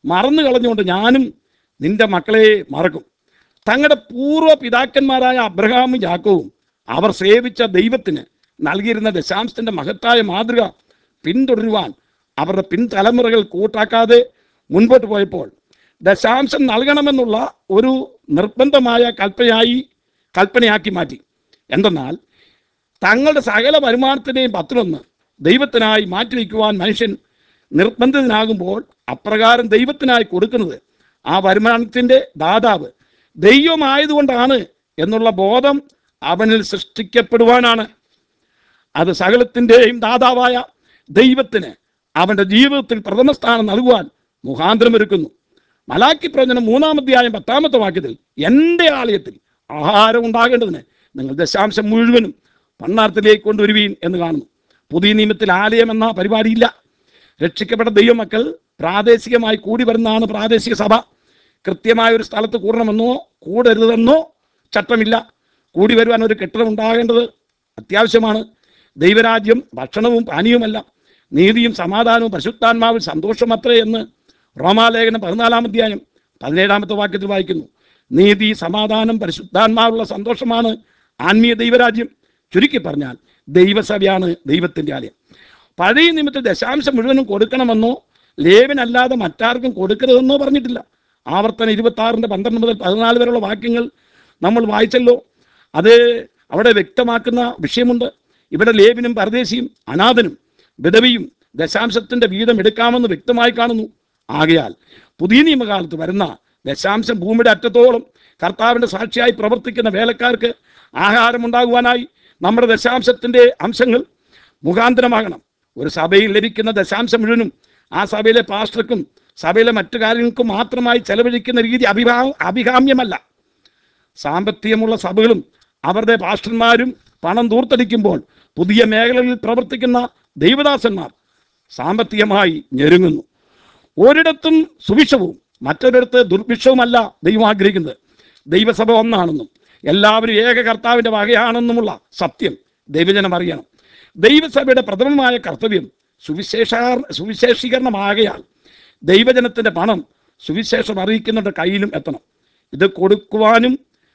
മറന്നു കളഞ്ഞുകൊണ്ട് ഞാനും നിന്റെ മക്കളെ മറക്കും തങ്ങളുടെ പൂർവ്വ പിതാക്കന്മാരായ അബ്രഹാമും യാക്കോവും അവർ സേവിച്ച ദൈവത്തിന് നൽകിയിരുന്ന ദശാംശത്തിന്റെ മഹത്തായ മാതൃക പിന്തുടരുവാൻ അവരുടെ പിൻതലമുറകൾ കൂട്ടാക്കാതെ മുൻപോട്ട് പോയപ്പോൾ ദശാംശം നൽകണമെന്നുള്ള ഒരു നിർബന്ധമായ കൽപ്പനയായി കൽപ്പനയാക്കി മാറ്റി എന്തെന്നാൽ തങ്ങളുടെ സകല വരുമാനത്തിൻ്റെയും പത്തിലൊന്ന് ദൈവത്തിനായി മാറ്റിവെക്കുവാൻ മനുഷ്യൻ നിർബന്ധിതനാകുമ്പോൾ അപ്രകാരം ദൈവത്തിനായി കൊടുക്കുന്നത് ആ വരുമാനത്തിൻ്റെ ദാതാവ് ദൈവമായതുകൊണ്ടാണ് എന്നുള്ള ബോധം അവനിൽ സൃഷ്ടിക്കപ്പെടുവാനാണ് അത് സകലത്തിൻ്റെയും ദാതാവായ ദൈവത്തിന് അവൻ്റെ ജീവിതത്തിൽ പ്രഥമ സ്ഥാനം നൽകുവാൻ മുഖാന്തരമൊരുക്കുന്നു മലാക്കി പ്രവചനം മൂന്നാം അധ്യായം പത്താമത്തെ വാക്യത്തിൽ എൻ്റെ ആലയത്തിൽ ആഹാരം ഉണ്ടാകേണ്ടതിന് നിങ്ങൾ ദശാംശം മുഴുവനും പണ്ണാർത്തിലേക്ക് കൊണ്ടുവരുവീൻ എന്ന് കാണുന്നു പുതിയ നിയമത്തിൽ ആലയം എന്ന പരിപാടിയില്ല രക്ഷിക്കപ്പെട്ട ദൈവമക്കൾ പ്രാദേശികമായി കൂടി വരുന്നതാണ് പ്രാദേശിക സഭ കൃത്യമായ ഒരു സ്ഥലത്ത് കൂടണമെന്നോ കൂടരുതെന്നോ ചട്ടമില്ല കൂടി വരുവാൻ ഒരു കെട്ടിടം ഉണ്ടാകേണ്ടത് അത്യാവശ്യമാണ് ദൈവരാജ്യം ഭക്ഷണവും പാനീയവുമല്ല നീതിയും സമാധാനവും പരിശുദ്ധാത്മാവിൽ സന്തോഷമത്രേ എന്ന് റോമാലേഖനം പതിനാലാം അധ്യായം പതിനേഴാമത്തെ വാക്യത്തിൽ വായിക്കുന്നു നീതി സമാധാനം പരിശുദ്ധാത്മാവുള്ള സന്തോഷമാണ് ആത്മീയ ദൈവരാജ്യം ചുരുക്കി പറഞ്ഞാൽ ദൈവസഭയാണ് ദൈവത്തിൻ്റെ ആലയം പഴയ നിമിത്തം ദശാംശം മുഴുവനും കൊടുക്കണമെന്നോ ലേവനല്ലാതെ മറ്റാർക്കും കൊടുക്കരുതെന്നോ പറഞ്ഞിട്ടില്ല ആവർത്തനം ഇരുപത്തി ആറിൻ്റെ പന്ത്രണ്ട് മുതൽ പതിനാല് വരെയുള്ള വാക്യങ്ങൾ നമ്മൾ വായിച്ചല്ലോ അത് അവിടെ വ്യക്തമാക്കുന്ന വിഷയമുണ്ട് ഇവിടെ ലേവിനും പരദേശിയും അനാഥനും വിധവിയും ദശാംശത്തിന്റെ വീതം എടുക്കാമെന്ന് വ്യക്തമായി കാണുന്നു ആകയാൽ പുതിയ നിയമകാലത്ത് വരുന്ന ദശാംശം ഭൂമിയുടെ അറ്റത്തോളം കർത്താവിന്റെ സാക്ഷിയായി പ്രവർത്തിക്കുന്ന വേലക്കാർക്ക് ആഹാരം ഉണ്ടാകുവാനായി നമ്മുടെ ദശാംശത്തിന്റെ അംശങ്ങൾ മുഖാന്തരമാകണം ഒരു സഭയിൽ ലഭിക്കുന്ന ദശാംശം മുഴുവനും ആ സഭയിലെ പാസ്റ്റർക്കും സഭയിലെ മറ്റു കാര്യങ്ങൾക്കും മാത്രമായി ചെലവഴിക്കുന്ന രീതി അഭിഭാ അഭികാമ്യമല്ല സാമ്പത്തികമുള്ള സഭകളും അവരുടെ പാസ്റ്റർമാരും പണം ദൂർത്തടിക്കുമ്പോൾ പുതിയ മേഖലകളിൽ പ്രവർത്തിക്കുന്ന ദൈവദാസന്മാർ സാമ്പത്തികമായി ഞെരുങ്ങുന്നു ഒരിടത്തും സുഭിക്ഷവും മറ്റൊരിടത്ത് ദുർഭിക്ഷവുമല്ല ദൈവം ആഗ്രഹിക്കുന്നത് ദൈവസഭ ഒന്നാണെന്നും എല്ലാവരും ഏക കർത്താവിൻ്റെ വകയാണെന്നുമുള്ള സത്യം ദൈവജനം അറിയണം ദൈവസഭയുടെ പ്രഥമമായ കർത്തവ്യം സുവിശേഷ സുവിശേഷീകരണമാകയാൽ ദൈവജനത്തിൻ്റെ പണം സുവിശേഷം അറിയിക്കുന്നവരുടെ കയ്യിലും എത്തണം ഇത് കൊടുക്കുവാനും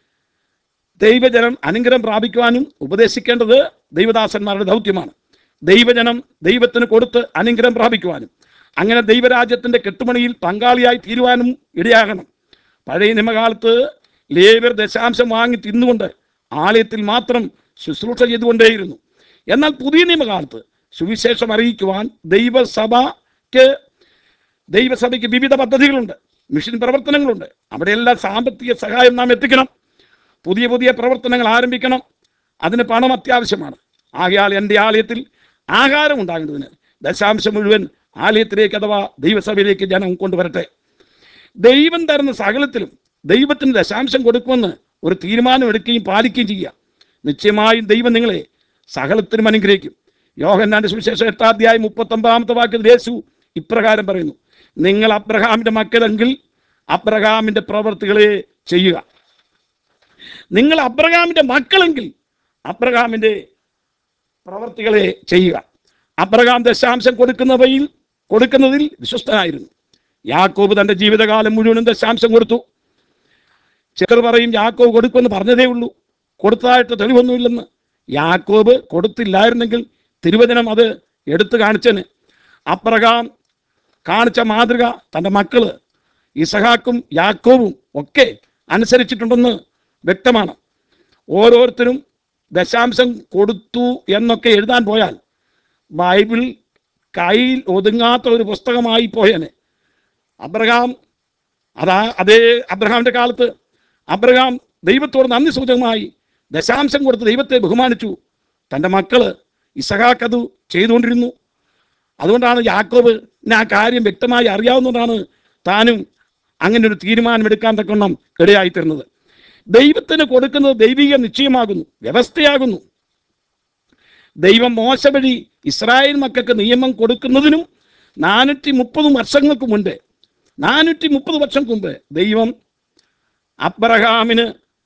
ദൈവജനം അനുഗ്രഹം പ്രാപിക്കുവാനും ഉപദേശിക്കേണ്ടത് ദൈവദാസന്മാരുടെ ദൗത്യമാണ് ദൈവജനം ദൈവത്തിന് കൊടുത്ത് അനുഗ്രഹം പ്രാപിക്കുവാനും അങ്ങനെ ദൈവരാജ്യത്തിന്റെ കെട്ടുമണിയിൽ പങ്കാളിയായി തീരുവാനും ഇടയാകണം പഴയ നിയമകാലത്ത് ലേവർ ദശാംശം വാങ്ങി തിന്നുകൊണ്ട് ആലയത്തിൽ മാത്രം ശുശ്രൂഷ ചെയ്തുകൊണ്ടേയിരുന്നു എന്നാൽ പുതിയ നിയമകാലത്ത് സുവിശേഷം അറിയിക്കുവാൻ ദൈവസഭയ്ക്ക് ദൈവസഭയ്ക്ക് വിവിധ പദ്ധതികളുണ്ട് മിഷൻ പ്രവർത്തനങ്ങളുണ്ട് അവിടെയെല്ലാം സാമ്പത്തിക സഹായം നാം എത്തിക്കണം പുതിയ പുതിയ പ്രവർത്തനങ്ങൾ ആരംഭിക്കണം അതിന് പണം അത്യാവശ്യമാണ് ആകയാൽ എൻ്റെ ആലയത്തിൽ ആഹാരം ഉണ്ടാകേണ്ടതിന് ദശാംശം മുഴുവൻ ആലയത്തിലേക്ക് അഥവാ ദൈവസഭയിലേക്ക് ജനം കൊണ്ടുവരട്ടെ ദൈവം തരുന്ന സകലത്തിലും ദൈവത്തിന് ദശാംശം കൊടുക്കുമെന്ന് ഒരു തീരുമാനം എടുക്കുകയും പാലിക്കുകയും ചെയ്യുക നിശ്ചയമായും ദൈവം നിങ്ങളെ സകലത്തിനും അനുഗ്രഹിക്കും യോഹന്നാന്റെ സുവിശേഷം എട്ടാധ്യായം മുപ്പത്തൊമ്പതാമത്തെ വാക്യത്തിൽ യേശു ഇപ്രകാരം പറയുന്നു നിങ്ങൾ അബ്രഹാമിന്റെ മക്കളെങ്കിൽ അബ്രഹാമിന്റെ പ്രവർത്തികളെ ചെയ്യുക നിങ്ങൾ അബ്രഹാമിന്റെ മക്കളെങ്കിൽ അബ്രഹാമിന്റെ പ്രവർത്തികളെ ചെയ്യുക അബ്രഹാം ദശാംശം കൊടുക്കുന്നവയിൽ കൊടുക്കുന്നതിൽ വിശ്വസ്തനായിരുന്നു യാക്കോബ് തന്റെ ജീവിതകാലം മുഴുവനും ദശാംശം കൊടുത്തു ചിലർ പറയും യാക്കോബ് കൊടുക്കുമെന്ന് പറഞ്ഞതേ ഉള്ളൂ കൊടുത്തതായിട്ട് തെളിവൊന്നുമില്ലെന്ന് യാക്കോബ് കൊടുത്തില്ലായിരുന്നെങ്കിൽ തിരുവചനം അത് എടുത്തു കാണിച്ചന് അപ്രകാം കാണിച്ച മാതൃക തൻ്റെ മക്കള് ഇസഹാക്കും യാക്കോബും ഒക്കെ അനുസരിച്ചിട്ടുണ്ടെന്ന് വ്യക്തമാണ് ഓരോരുത്തരും ദശാംശം കൊടുത്തു എന്നൊക്കെ എഴുതാൻ പോയാൽ ബൈബിൾ കയ്യിൽ ഒതുങ്ങാത്ത ഒരു പുസ്തകമായി പോയേനെ അബ്രഹാം അതാ അതേ അബ്രഹാമിന്റെ കാലത്ത് അബ്രഹാം ദൈവത്തോട് നന്ദി സൂചകമായി ദശാംശം കൊടുത്ത് ദൈവത്തെ ബഹുമാനിച്ചു തൻ്റെ മക്കള് ഇസഹാക്ക് അത് ചെയ്തുകൊണ്ടിരുന്നു അതുകൊണ്ടാണ് യാക്കോബ് ആ കാര്യം വ്യക്തമായി അറിയാവുന്നതുകൊണ്ടാണ് താനും അങ്ങനെ ഒരു തീരുമാനമെടുക്കാൻ തക്കവണ്ണം ഇടയായിത്തീർന്നത് ദൈവത്തിന് കൊടുക്കുന്നത് ദൈവിക നിശ്ചയമാകുന്നു വ്യവസ്ഥയാകുന്നു ദൈവം മോശ വഴി ഇസ്രായേൽ മക്കൾക്ക് നിയമം കൊടുക്കുന്നതിനും നാനൂറ്റി മുപ്പത് വർഷങ്ങൾക്ക് മുൻപ് നാനൂറ്റി മുപ്പത് വർഷം മുമ്പ് ദൈവം അബ്രഹാമിന്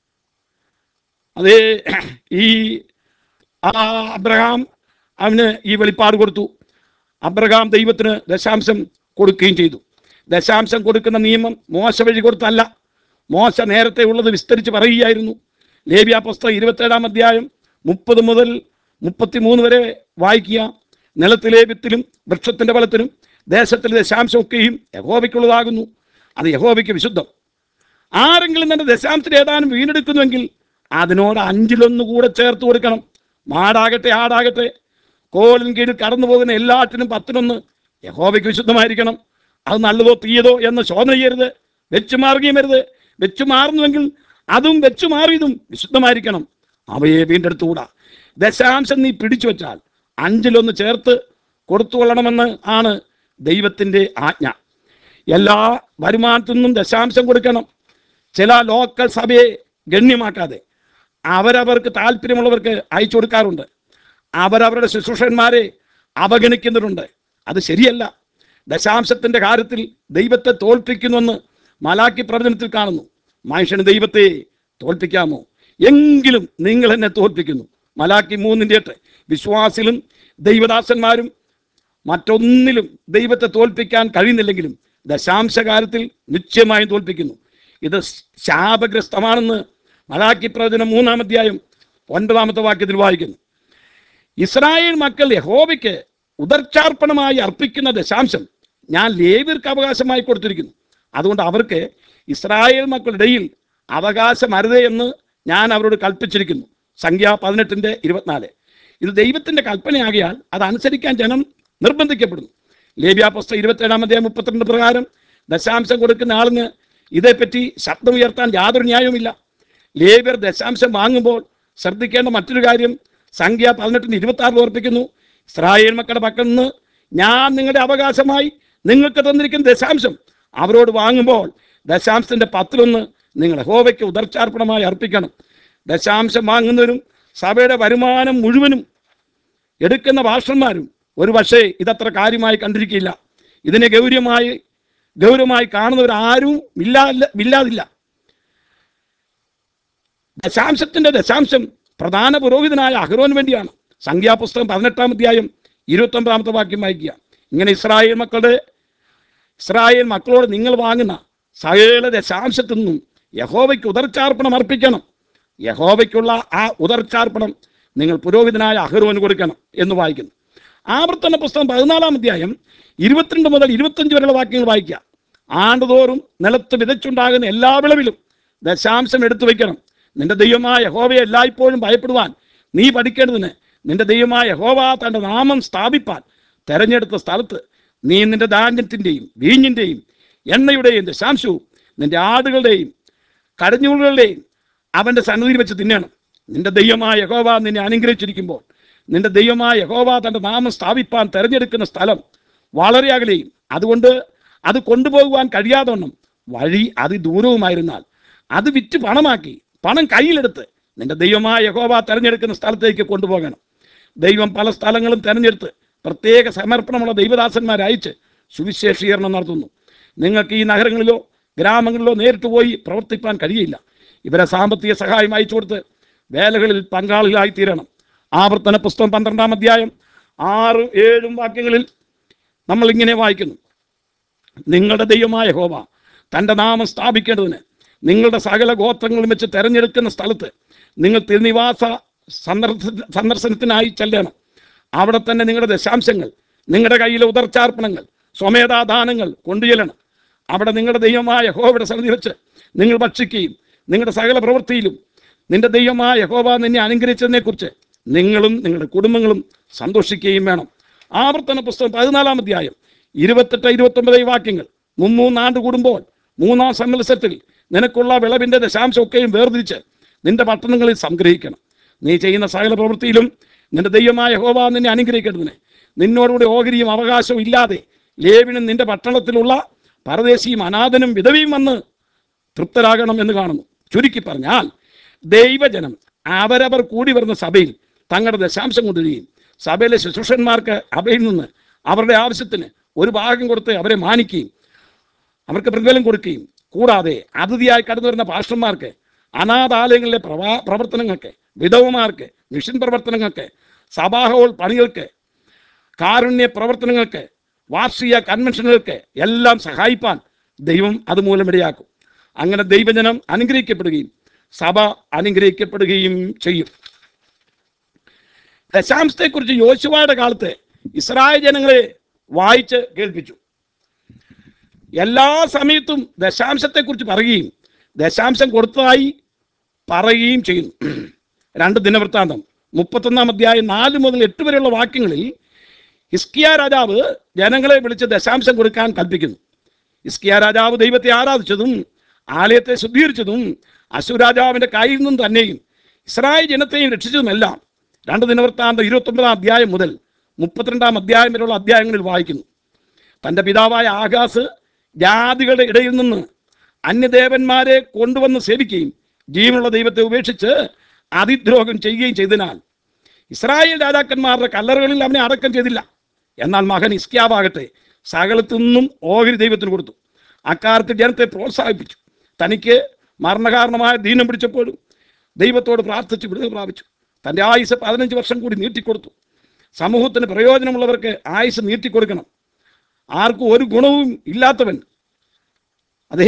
അതേ ഈ ആ അബ്രഹാം അവന് ഈ വെളിപ്പാട് കൊടുത്തു അബ്രഹാം ദൈവത്തിന് ദശാംശം കൊടുക്കുകയും ചെയ്തു ദശാംശം കൊടുക്കുന്ന നിയമം മോശ വഴി കൊടുത്തല്ല മോശ നേരത്തെ ഉള്ളത് വിസ്തരിച്ച് പറയുകയായിരുന്നു ലേബിയ പുസ്തകം ഇരുപത്തേഴാം അധ്യായം മുപ്പത് മുതൽ മുപ്പത്തിമൂന്ന് വരെ വായിക്കുക നിലത്തിലെ വിത്തിലും വൃക്ഷത്തിന്റെ ഫലത്തിലും ദേശത്തിലെ ദശാംശമൊക്കെയും യഹോവയ്ക്കുള്ളതാകുന്നു അത് യഹോവയ്ക്ക് വിശുദ്ധം ആരെങ്കിലും തന്റെ ദശാംശത്തിൽ ഏതാനും വീണ്ടെടുക്കുന്നുവെങ്കിൽ അതിനോട് അഞ്ചിലൊന്ന് കൂടെ ചേർത്ത് കൊടുക്കണം മാടാകട്ടെ ആടാകട്ടെ കോലിൻ കീഴിൽ കടന്നു പോകുന്ന എല്ലാറ്റിനും പത്തിനൊന്ന് യഹോവയ്ക്ക് വിശുദ്ധമായിരിക്കണം അത് നല്ലതോ തീയതോ എന്ന് ശോധന ചെയ്യരുത് വെച്ചു മാറുകയും വരുത് വെച്ചു മാറുന്നുവെങ്കിൽ അതും വെച്ചു മാറിയതും വിശുദ്ധമായിരിക്കണം അവയെ വീണ്ടെടുത്തുകൂടാ ദശാംശം നീ പിടിച്ചു വച്ചാൽ അഞ്ചിലൊന്ന് ചേർത്ത് കൊടുത്തുകൊള്ളണമെന്ന് ആണ് ദൈവത്തിൻ്റെ ആജ്ഞ എല്ലാ വരുമാനത്തിൽ നിന്നും ദശാംശം കൊടുക്കണം ചില ലോക്കൽ സഭയെ ഗണ്യമാക്കാതെ അവരവർക്ക് താല്പര്യമുള്ളവർക്ക് അയച്ചു കൊടുക്കാറുണ്ട് അവരവരുടെ ശുശ്രൂഷന്മാരെ അവഗണിക്കുന്നുണ്ട് അത് ശരിയല്ല ദശാംശത്തിന്റെ കാര്യത്തിൽ ദൈവത്തെ തോൽപ്പിക്കുന്നുവെന്ന് മലാക്കി പ്രവചനത്തിൽ കാണുന്നു മനുഷ്യന് ദൈവത്തെ തോൽപ്പിക്കാമോ എങ്കിലും നിങ്ങൾ എന്നെ തോൽപ്പിക്കുന്നു മലാക്കി മൂന്നിൻ്റെ എട്ട് വിശ്വാസിലും ദൈവദാസന്മാരും മറ്റൊന്നിലും ദൈവത്തെ തോൽപ്പിക്കാൻ കഴിയുന്നില്ലെങ്കിലും ദശാംശ കാര്യത്തിൽ നിശ്ചയമായും തോൽപ്പിക്കുന്നു ഇത് ശാപഗ്രസ്തമാണെന്ന് മലാക്കി പ്രവചനം മൂന്നാം അധ്യായം ഒൻപതാമത്തെ വാക്യത്തിൽ വായിക്കുന്നു ഇസ്രായേൽ മക്കൾ യഹോവയ്ക്ക് ഉദർച്ചാർപ്പണമായി അർപ്പിക്കുന്ന ദശാംശം ഞാൻ ലേവ്യർക്ക് അവകാശമായി കൊടുത്തിരിക്കുന്നു അതുകൊണ്ട് അവർക്ക് ഇസ്രായേൽ മക്കളുടെ ഇടയിൽ അവകാശം അരുതേ എന്ന് ഞാൻ അവരോട് കൽപ്പിച്ചിരിക്കുന്നു സംഖ്യ പതിനെട്ടിന്റെ ഇരുപത്തിനാല് ഇത് ദൈവത്തിന്റെ കൽപ്പനയാകിയാൽ അത് അനുസരിക്കാൻ ജനം നിർബന്ധിക്കപ്പെടുന്നു ലേബ്യ പുസ്തകം ഇരുപത്തേഴാം അധ്യായം മുപ്പത്തിരണ്ട് പ്രകാരം ദശാംശം കൊടുക്കുന്ന ആളിന് ഇതേപ്പറ്റി ശബ്ദമുയർത്താൻ യാതൊരു ന്യായവുമില്ല ലേബർ ദശാംശം വാങ്ങുമ്പോൾ ശ്രദ്ധിക്കേണ്ട മറ്റൊരു കാര്യം സംഖ്യ പതിനെട്ടിന് ഇരുപത്തി ആറ് ഓർപ്പിക്കുന്നു ഇസ്രായേൽ മക്കളുടെ പക്കൽ നിന്ന് ഞാൻ നിങ്ങളുടെ അവകാശമായി നിങ്ങൾക്ക് തന്നിരിക്കുന്ന ദശാംശം അവരോട് വാങ്ങുമ്പോൾ ദശാംശത്തിന്റെ പത്തിലൊന്ന് നിങ്ങൾ ഹോവയ്ക്ക് ഉദർച്ചാർപ്പണമായി അർപ്പിക്കണം ദശാംശം വാങ്ങുന്നവരും സഭയുടെ വരുമാനം മുഴുവനും എടുക്കുന്ന ഭാഷന്മാരും ഒരു പക്ഷേ ഇതത്ര കാര്യമായി കണ്ടിരിക്കില്ല ഇതിനെ ഗൗരവമായി ഗൗരവമായി കാണുന്നവരാരും ഇല്ലാ ഇല്ലാതില്ല ദശാംശത്തിന്റെ ദശാംശം പ്രധാന പുരോഹിതനായ അഹ്റോന് വേണ്ടിയാണ് സംഖ്യാപുസ്തകം പതിനെട്ടാം അധ്യായം ഇരുപത്തി ഒമ്പതാമത്തെ വാക്യം വായിക്കുക ഇങ്ങനെ ഇസ്രായേൽ മക്കളുടെ ഇസ്രായേൽ മക്കളോട് നിങ്ങൾ വാങ്ങുന്ന സകല ദശാംശത്തിൽ നിന്നും യഹോവയ്ക്ക് ഉദർച്ചാർപ്പണം അർപ്പിക്കണം യഹോവയ്ക്കുള്ള ആ ഉദർച്ചാർപ്പണം നിങ്ങൾ പുരോഹിതനായ അഹ്റോന് കൊടുക്കണം എന്ന് വായിക്കുന്നു ആവർത്തന പുസ്തകം പതിനാലാം അധ്യായം ഇരുപത്തിരണ്ട് മുതൽ ഇരുപത്തഞ്ച് വരെയുള്ള വാക്യങ്ങൾ വായിക്കുക ആണ്ടുതോറും നിലത്ത് വിതച്ചുണ്ടാകുന്ന എല്ലാ വിളവിലും ദശാംശം എടുത്തു വയ്ക്കണം നിന്റെ ദൈവമായ യഹോവയെ എല്ലായ്പ്പോഴും ഭയപ്പെടുവാൻ നീ പഠിക്കേണ്ടതിന് നിന്റെ ദൈവമായ യഹോവ തന്റെ നാമം സ്ഥാപിപ്പാൻ തെരഞ്ഞെടുത്ത സ്ഥലത്ത് നീ നിന്റെ ധാന്യത്തിൻ്റെയും വീഞ്ഞിൻ്റെയും എണ്ണയുടെയും ദശാംശവും നിന്റെ ആടുകളുടെയും കടഞ്ഞൂളുകളുടെയും അവൻ്റെ സന്നിധിയിൽ വെച്ച് തിന്നണം നിന്റെ ദൈവമായ യഹോവ നിന്നെ അനുഗ്രഹിച്ചിരിക്കുമ്പോൾ നിന്റെ ദൈവമായ യഹോവ തന്റെ നാമം സ്ഥാപിപ്പാൻ തെരഞ്ഞെടുക്കുന്ന സ്ഥലം വളരെ അകലെയും അതുകൊണ്ട് അത് കൊണ്ടുപോകുവാൻ കഴിയാതവണ്ണം വഴി അതിദൂരവുമായിരുന്നാൽ അത് വിറ്റ് പണമാക്കി പണം കയ്യിലെടുത്ത് നിന്റെ ദൈവമായ യഹോവ തെരഞ്ഞെടുക്കുന്ന സ്ഥലത്തേക്ക് കൊണ്ടുപോകണം ദൈവം പല സ്ഥലങ്ങളും തെരഞ്ഞെടുത്ത് പ്രത്യേക സമർപ്പണമുള്ള ദൈവദാസന്മാരെ അയച്ച് സുവിശേഷീകരണം നടത്തുന്നു നിങ്ങൾക്ക് ഈ നഗരങ്ങളിലോ ഗ്രാമങ്ങളിലോ നേരിട്ട് പോയി പ്രവർത്തിപ്പാൻ കഴിയില്ല ഇവരെ സാമ്പത്തിക സഹായം അയച്ചു കൊടുത്ത് വേലകളിൽ പങ്കാളികളായി തീരണം ആവർത്തന പുസ്തകം പന്ത്രണ്ടാം അധ്യായം ആറ് ഏഴും വാക്യങ്ങളിൽ നമ്മൾ ഇങ്ങനെ വായിക്കുന്നു നിങ്ങളുടെ ദൈവമായ ഹോവ തൻ്റെ നാമം സ്ഥാപിക്കേണ്ടതിന് നിങ്ങളുടെ സകല ഗോത്രങ്ങളും വെച്ച് തെരഞ്ഞെടുക്കുന്ന സ്ഥലത്ത് നിങ്ങൾ തിരുനിവാസ സന്ദർശ സന്ദർശനത്തിനായി ചെല്ലണം അവിടെ തന്നെ നിങ്ങളുടെ ദശാംശങ്ങൾ നിങ്ങളുടെ കയ്യിലെ ഉദർച്ചാർപ്പണങ്ങൾ സ്വമേധാദാനങ്ങൾ കൊണ്ടുചെല്ലണം അവിടെ നിങ്ങളുടെ ദൈവമായ യഹോവയുടെ സന്നിധി വെച്ച് നിങ്ങൾ ഭക്ഷിക്കുകയും നിങ്ങളുടെ സകല പ്രവൃത്തിയിലും നിന്റെ ദൈവമായ യഹോവ നിന്നെ അനുഗ്രഹിച്ചതിനെക്കുറിച്ച് നിങ്ങളും നിങ്ങളുടെ കുടുംബങ്ങളും സന്തോഷിക്കുകയും വേണം ആവർത്തന പുസ്തകം പതിനാലാം അധ്യായം ഇരുപത്തെട്ട് ഇരുപത്തൊമ്പത് ഈ വാക്യങ്ങൾ മുമ്മൂന്നാണ്ട് കൂടുമ്പോൾ മൂന്നാം സമ്മത്സരത്തിൽ നിനക്കുള്ള വിളവിൻ്റെ ദശാംശമൊക്കെയും വേർതിരിച്ച് നിന്റെ പട്ടണങ്ങളിൽ സംഗ്രഹിക്കണം നീ ചെയ്യുന്ന സകല പ്രവൃത്തിയിലും നിന്റെ ദൈവമായ ഹോവ നിന്നെ അനുഗ്രഹിക്കേണ്ടതിന് നിന്നോടുകൂടി ഓഹരിയും അവകാശവും ഇല്ലാതെ ലേവിനും നിന്റെ പട്ടണത്തിലുള്ള പരദേശിയും അനാഥനും വിധവയും വന്ന് തൃപ്തരാകണം എന്ന് കാണുന്നു ചുരുക്കി പറഞ്ഞാൽ ദൈവജനം അവരവർ കൂടി വരുന്ന സഭയിൽ തങ്ങളുടെ ദശാംശം കൊണ്ടുവരികയും സഭയിലെ ശുശ്രൂഷന്മാർക്ക് അവയിൽ നിന്ന് അവരുടെ ആവശ്യത്തിന് ഒരു ഭാഗം കൊടുത്ത് അവരെ മാനിക്കുകയും അവർക്ക് പ്രതിഫലം കൊടുക്കുകയും കൂടാതെ അതിഥിയായി കടന്നു വരുന്ന പാസ്റ്റർമാർക്ക് അനാഥാലയങ്ങളിലെ പ്രവാ പ്രവർത്തനങ്ങൾക്ക് വിധവമാർക്ക് മിഷൻ പ്രവർത്തനങ്ങൾക്ക് സഭാ ഹോൾ പണികൾക്ക് കാരുണ്യ പ്രവർത്തനങ്ങൾക്ക് വാർഷിക കൺവെൻഷനുകൾക്ക് എല്ലാം സഹായിപ്പാൻ ദൈവം അതുമൂലം ഇടയാക്കും അങ്ങനെ ദൈവജനം അനുഗ്രഹിക്കപ്പെടുകയും സഭ അനുഗ്രഹിക്കപ്പെടുകയും ചെയ്യും ദശാംശത്തെക്കുറിച്ച് യോശുവയുടെ കാലത്ത് ഇസ്രായേൽ ജനങ്ങളെ വായിച്ച് കേൾപ്പിച്ചു എല്ലാ സമയത്തും ദശാംശത്തെക്കുറിച്ച് പറയുകയും ദശാംശം കൊടുത്തതായി പറയുകയും ചെയ്യുന്നു രണ്ട് ദിനവൃത്താന്തം മുപ്പത്തൊന്നാം അധ്യായം നാല് മുതൽ എട്ട് വരെയുള്ള വാക്യങ്ങളിൽ ഹിസ്കിയ രാജാവ് ജനങ്ങളെ വിളിച്ച് ദശാംശം കൊടുക്കാൻ കൽപ്പിക്കുന്നു ഹിസ്കിയ രാജാവ് ദൈവത്തെ ആരാധിച്ചതും ആലയത്തെ ശുദ്ധീകരിച്ചതും അസുരാജാവിന്റെ കയ്യിൽ നിന്നും തന്നെയും ഇസ്രായേൽ ജനത്തെയും രക്ഷിച്ചതുമെല്ലാം രണ്ട് ദിനവൃത്താന്തം ഇരുപത്തൊമ്പതാം അധ്യായം മുതൽ മുപ്പത്തിരണ്ടാം അധ്യായം വരെയുള്ള അധ്യായങ്ങളിൽ വായിക്കുന്നു തൻ്റെ പിതാവായ ആകാശ് ജാതികളുടെ ഇടയിൽ നിന്ന് അന്യദേവന്മാരെ കൊണ്ടുവന്ന് സേവിക്കുകയും ജീവനുള്ള ദൈവത്തെ ഉപേക്ഷിച്ച് അതിദ്രോഹം ചെയ്യുകയും ചെയ്തതിനാൽ ഇസ്രായേൽ രാജാക്കന്മാരുടെ കല്ലറുകളിൽ അവനെ അടക്കം ചെയ്തില്ല എന്നാൽ മകൻ ഇസ്ക്യാവാകട്ടെ സകലത്തു നിന്നും ഓഹരി ദൈവത്തിന് കൊടുത്തു അക്കാലത്ത് ജനത്തെ പ്രോത്സാഹിപ്പിച്ചു തനിക്ക് മരണകാരണമായ ദീനം പിടിച്ചപ്പോഴും ദൈവത്തോട് പ്രാർത്ഥിച്ച് വിടുതൽ പ്രാപിച്ചു തൻ്റെ ആയുസ് പതിനഞ്ച് വർഷം കൂടി നീട്ടിക്കൊടുത്തു സമൂഹത്തിന് പ്രയോജനമുള്ളവർക്ക് ആയുസ് നീട്ടിക്കൊടുക്കണം ആർക്കും ഒരു ഗുണവും ഇല്ലാത്തവൻ അതേ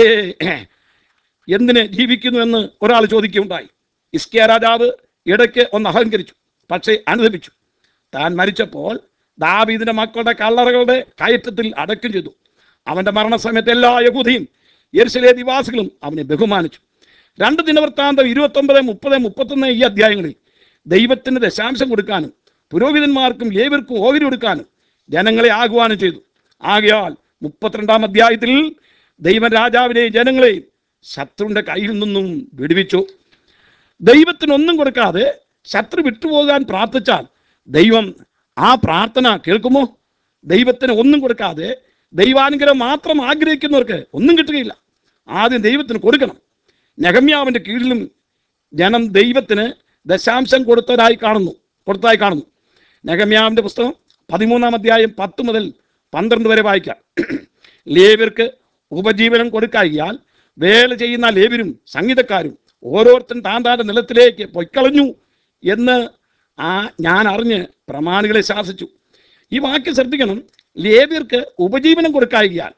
എന്തിന് ജീവിക്കുന്നു എന്ന് ഒരാൾ ചോദിക്കുകയുണ്ടായി ഇസ്കിയ രാജാവ് ഇടയ്ക്ക് ഒന്ന് അഹങ്കരിച്ചു പക്ഷേ അനുദപിച്ചു താൻ മരിച്ചപ്പോൾ ദാവീദിന്റെ മക്കളുടെ കല്ലറകളുടെ കയറ്റത്തിൽ അടക്കം ചെയ്തു അവന്റെ മരണസമയത്ത് എല്ലാ യഹൂദിയും യെരുസലേ നിവാസികളും അവനെ ബഹുമാനിച്ചു രണ്ട് ദിനവൃത്താന്തം ഇരുപത്തൊമ്പത് മുപ്പത് മുപ്പത്തൊന്ന് ഈ അധ്യായങ്ങളിൽ ദൈവത്തിന് ദശാംശം കൊടുക്കാനും പുരോഹിതന്മാർക്കും ഏവർക്കും ഓഹരി കൊടുക്കാനും ജനങ്ങളെ ആഹ്വാനം ചെയ്തു ആകയാൽ മുപ്പത്തിരണ്ടാം അധ്യായത്തിൽ ദൈവം രാജാവിനെയും ജനങ്ങളെയും ശത്രുവിന്റെ കയ്യിൽ നിന്നും വിടുവിച്ചു ദൈവത്തിനൊന്നും കൊടുക്കാതെ ശത്രു വിട്ടുപോകാൻ പ്രാർത്ഥിച്ചാൽ ദൈവം ആ പ്രാർത്ഥന കേൾക്കുമോ ദൈവത്തിന് ഒന്നും കൊടുക്കാതെ ദൈവാനുഗ്രഹം മാത്രം ആഗ്രഹിക്കുന്നവർക്ക് ഒന്നും കിട്ടുകയില്ല ആദ്യം ദൈവത്തിന് കൊടുക്കണം നെഹമ്യാവിൻ്റെ കീഴിലും ജനം ദൈവത്തിന് ദശാംശം കൊടുത്തതായി കാണുന്നു കൊടുത്തതായി കാണുന്നു നെഹമ്യാവിൻ്റെ പുസ്തകം പതിമൂന്നാം അധ്യായം പത്ത് മുതൽ പന്ത്രണ്ട് വരെ വായിക്കാം ലേവ്യർക്ക് ഉപജീവനം കൊടുക്കായിയാൽ വേല ചെയ്യുന്ന ലേവ്യരും സംഗീതക്കാരും ഓരോരുത്തരും താൻ താൻ്റെ നിലത്തിലേക്ക് പൊയ്ക്കളഞ്ഞു എന്ന് ആ ഞാൻ അറിഞ്ഞ് പ്രമാണികളെ ശാസിച്ചു ഈ വാക്യം ശ്രദ്ധിക്കണം ലേവ്യർക്ക് ഉപജീവനം കൊടുക്കായിയാൽ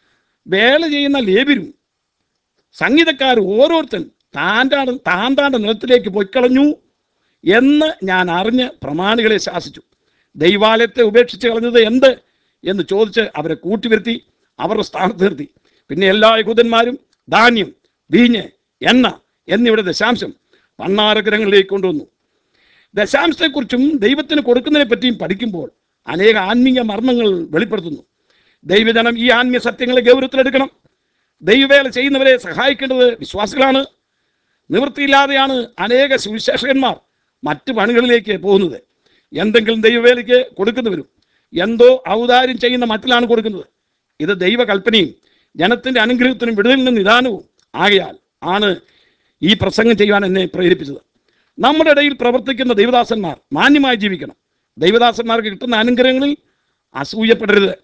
വേല ചെയ്യുന്ന ലേവ്യരും സംഗീതക്കാർ ഓരോരുത്തൻ താൻ്റെ താൻ താൻ്റെ നിലത്തിലേക്ക് പൊയ്ക്കളഞ്ഞു എന്ന് ഞാൻ അറിഞ്ഞ് പ്രമാണികളെ ശാസിച്ചു ദൈവാലയത്തെ ഉപേക്ഷിച്ച് കളഞ്ഞത് എന്ത് എന്ന് ചോദിച്ച് അവരെ കൂട്ടിവരുത്തി അവരുടെ സ്ഥാനത്ത് നിർത്തി പിന്നെ എല്ലാ യഹൂദന്മാരും ധാന്യം വീഞ്ഞ് എണ്ണ എന്നിവയുടെ ദശാംശം പണ്ണാരഗ്രഹങ്ങളിലേക്ക് കൊണ്ടുവന്നു ദശാംശത്തെക്കുറിച്ചും ദൈവത്തിന് കൊടുക്കുന്നതിനെ പറ്റിയും പഠിക്കുമ്പോൾ അനേക ആത്മീയ മർമ്മങ്ങൾ വെളിപ്പെടുത്തുന്നു ദൈവജനം ഈ ആത്മീയ സത്യങ്ങളെ ഗൗരവത്തിലെടുക്കണം ദൈവവേല ചെയ്യുന്നവരെ സഹായിക്കേണ്ടത് വിശ്വാസികളാണ് നിവൃത്തിയില്ലാതെയാണ് അനേക സുവിശേഷകന്മാർ മറ്റ് പണികളിലേക്ക് പോകുന്നത് എന്തെങ്കിലും ദൈവവേലയ്ക്ക് കൊടുക്കുന്നവരും എന്തോ ഔദാര്യം ചെയ്യുന്ന മറ്റിലാണ് കൊടുക്കുന്നത് ഇത് ദൈവകൽപ്പനയും ജനത്തിൻ്റെ അനുഗ്രഹത്തിനും വിടുതലിനും നിദാനവും ആകയാൽ ആണ് ഈ പ്രസംഗം ചെയ്യുവാൻ എന്നെ പ്രേരിപ്പിച്ചത് നമ്മുടെ ഇടയിൽ പ്രവർത്തിക്കുന്ന ദൈവദാസന്മാർ മാന്യമായി ജീവിക്കണം ദൈവദാസന്മാർക്ക് കിട്ടുന്ന അനുഗ്രഹങ്ങളിൽ അസൂയപ്പെടരുത്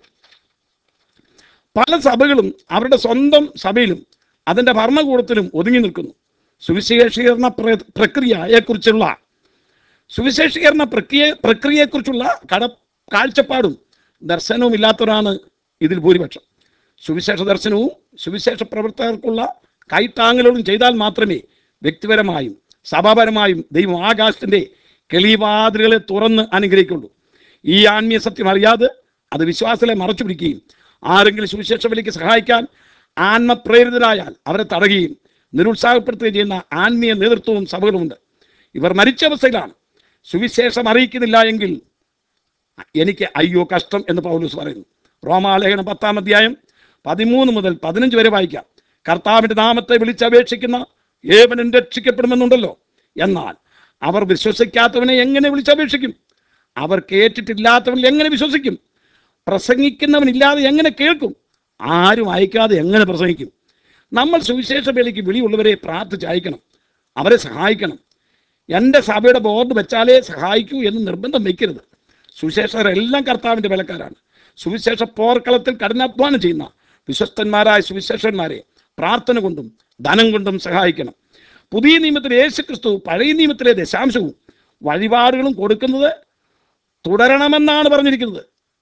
പല സഭകളും അവരുടെ സ്വന്തം സഭയിലും അതിൻ്റെ ഭരണകൂടത്തിലും ഒതുങ്ങി നിൽക്കുന്നു സുവിശേഷീകരണ പ്ര- പ്രക്രിയയെക്കുറിച്ചുള്ള സുവിശേഷീകരണ പ്രക്രിയ പ്രക്രിയയെക്കുറിച്ചുള്ള കട കാഴ്ചപ്പാടും ദർശനവും ഇല്ലാത്തവരാണ് ഇതിൽ ഭൂരിപക്ഷം സുവിശേഷ ദർശനവും സുവിശേഷ പ്രവർത്തകർക്കുള്ള കൈത്താങ്ങലുകളും ചെയ്താൽ മാത്രമേ വ്യക്തിപരമായും സഭാപരമായും ദൈവം ആകാശത്തിൻ്റെ കിളിവാതിലുകളെ തുറന്ന് അനുഗ്രഹിക്കുള്ളൂ ഈ ആത്മീയ സത്യം അറിയാതെ അത് വിശ്വാസത്തെ മറച്ചു പിടിക്കുകയും ആരെങ്കിലും സുവിശേഷ വിലയ്ക്ക് സഹായിക്കാൻ ആത്മപ്രേരിതരായാൽ അവരെ തടയുകയും നിരുത്സാഹപ്പെടുത്തുകയും ചെയ്യുന്ന ആത്മീയ നേതൃത്വവും സഭകളുമുണ്ട് ഇവർ മരിച്ച അവസ്ഥയിലാണ് സുവിശേഷം അറിയിക്കുന്നില്ല എങ്കിൽ എനിക്ക് അയ്യോ കഷ്ടം എന്ന് പൗലൂസ് പറയുന്നു റോമാലേഖനം പത്താം അധ്യായം പതിമൂന്ന് മുതൽ പതിനഞ്ച് വരെ വായിക്കാം കർത്താവിൻ്റെ നാമത്തെ വിളിച്ചപേക്ഷിക്കുന്ന ഏവനും രക്ഷിക്കപ്പെടുമെന്നുണ്ടല്ലോ എന്നാൽ അവർ വിശ്വസിക്കാത്തവനെ എങ്ങനെ വിളിച്ചപേക്ഷിക്കും അവർ കേട്ടിട്ടില്ലാത്തവനിൽ എങ്ങനെ വിശ്വസിക്കും പ്രസംഗിക്കുന്നവനില്ലാതെ എങ്ങനെ കേൾക്കും ആരും അയക്കാതെ എങ്ങനെ പ്രസംഗിക്കും നമ്മൾ സുവിശേഷ വേലയ്ക്ക് വിളിയുള്ളവരെ പ്രാർത്ഥിച്ച് അയക്കണം അവരെ സഹായിക്കണം എൻ്റെ സഭയുടെ ബോർഡ് വെച്ചാലേ സഹായിക്കൂ എന്ന് നിർബന്ധം വയ്ക്കരുത് സുവിശേഷകരെല്ലാം കർത്താവിൻ്റെ വിലക്കാരാണ് സുവിശേഷ പോർക്കളത്തിൽ കഠിനാധ്വാനം ചെയ്യുന്ന വിശ്വസ്തന്മാരായ സുവിശേഷന്മാരെ പ്രാർത്ഥന കൊണ്ടും ധനം കൊണ്ടും സഹായിക്കണം പുതിയ നിയമത്തിലെ യേശു ക്രിസ്തു പഴയ നിയമത്തിലെ ദശാംശവും വഴിപാടുകളും കൊടുക്കുന്നത് തുടരണമെന്നാണ് പറഞ്ഞിരിക്കുന്നത്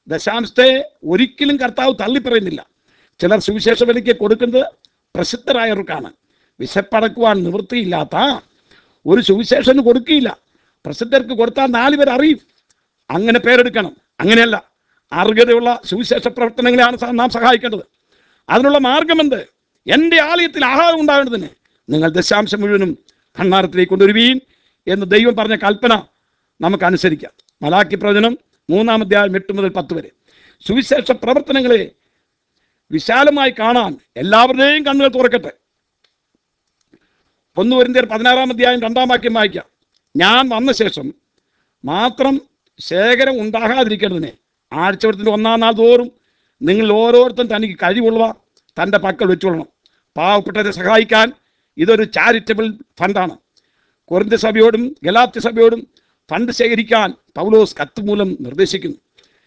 ദശാംശത്തെ ഒരിക്കലും കർത്താവ് തള്ളിപ്പറയുന്നില്ല ചിലർ സുവിശേഷ വിലയ്ക്ക് കൊടുക്കുന്നത് പ്രസിദ്ധരായവർക്കാണ് വിശപ്പടക്കുവാൻ നിവൃത്തിയില്ലാത്ത ഒരു സുവിശേഷന് കൊടുക്കുകയില്ല പ്രസിദ്ധർക്ക് കൊടുത്താൽ നാല് പേർ അറിയും അങ്ങനെ പേരെടുക്കണം അങ്ങനെയല്ല അർഹതയുള്ള സുവിശേഷ പ്രവർത്തനങ്ങളെയാണ് സ- നാം സഹായിക്കേണ്ടത് അതിനുള്ള മാർഗമെന്ത് എൻ്റെ ആലയത്തിൽ ആഹാരം ഉണ്ടാകേണ്ടതിന് നിങ്ങൾ ദശാംശം മുഴുവനും ഭണ്ഡാരത്തിലേക്ക് കൊണ്ടുവരുവീൻ എന്ന് ദൈവം പറഞ്ഞ കൽപ്പന നമുക്ക് അനുസരിക്കാം മലാക്കി പ്രവചനം മൂന്നാം അധ്യായം എട്ട് മുതൽ പത്ത് വരെ സുവിശേഷ പ്രവർത്തനങ്ങളെ വിശാലമായി കാണാൻ എല്ലാവരുടെയും കണ്ണുകൾ തുറക്കട്ടെ ഒന്ന് വരുന്നേർ പതിനാറാം അധ്യായം രണ്ടാം വാക്യം വായിക്കാം ഞാൻ വന്ന ശേഷം മാത്രം ശേഖരം ഉണ്ടാകാതിരിക്കേണ്ടതിനെ ആഴ്ചവട്ടത്തിൻ്റെ ഒന്നാം നാൾ തോറും നിങ്ങൾ ഓരോരുത്തരും തനിക്ക് കഴിവുള്ളവ തൻ്റെ പക്കൽ വെച്ചുകൊള്ളണം പാവപ്പെട്ടവരെ സഹായിക്കാൻ ഇതൊരു ചാരിറ്റബിൾ ഫണ്ടാണ് കൊറിന്ത സഭയോടും ഗലാത്യ സഭയോടും ഫണ്ട് ശേഖരിക്കാൻ പൗലോസ് കത്ത് മൂലം നിർദ്ദേശിക്കുന്നു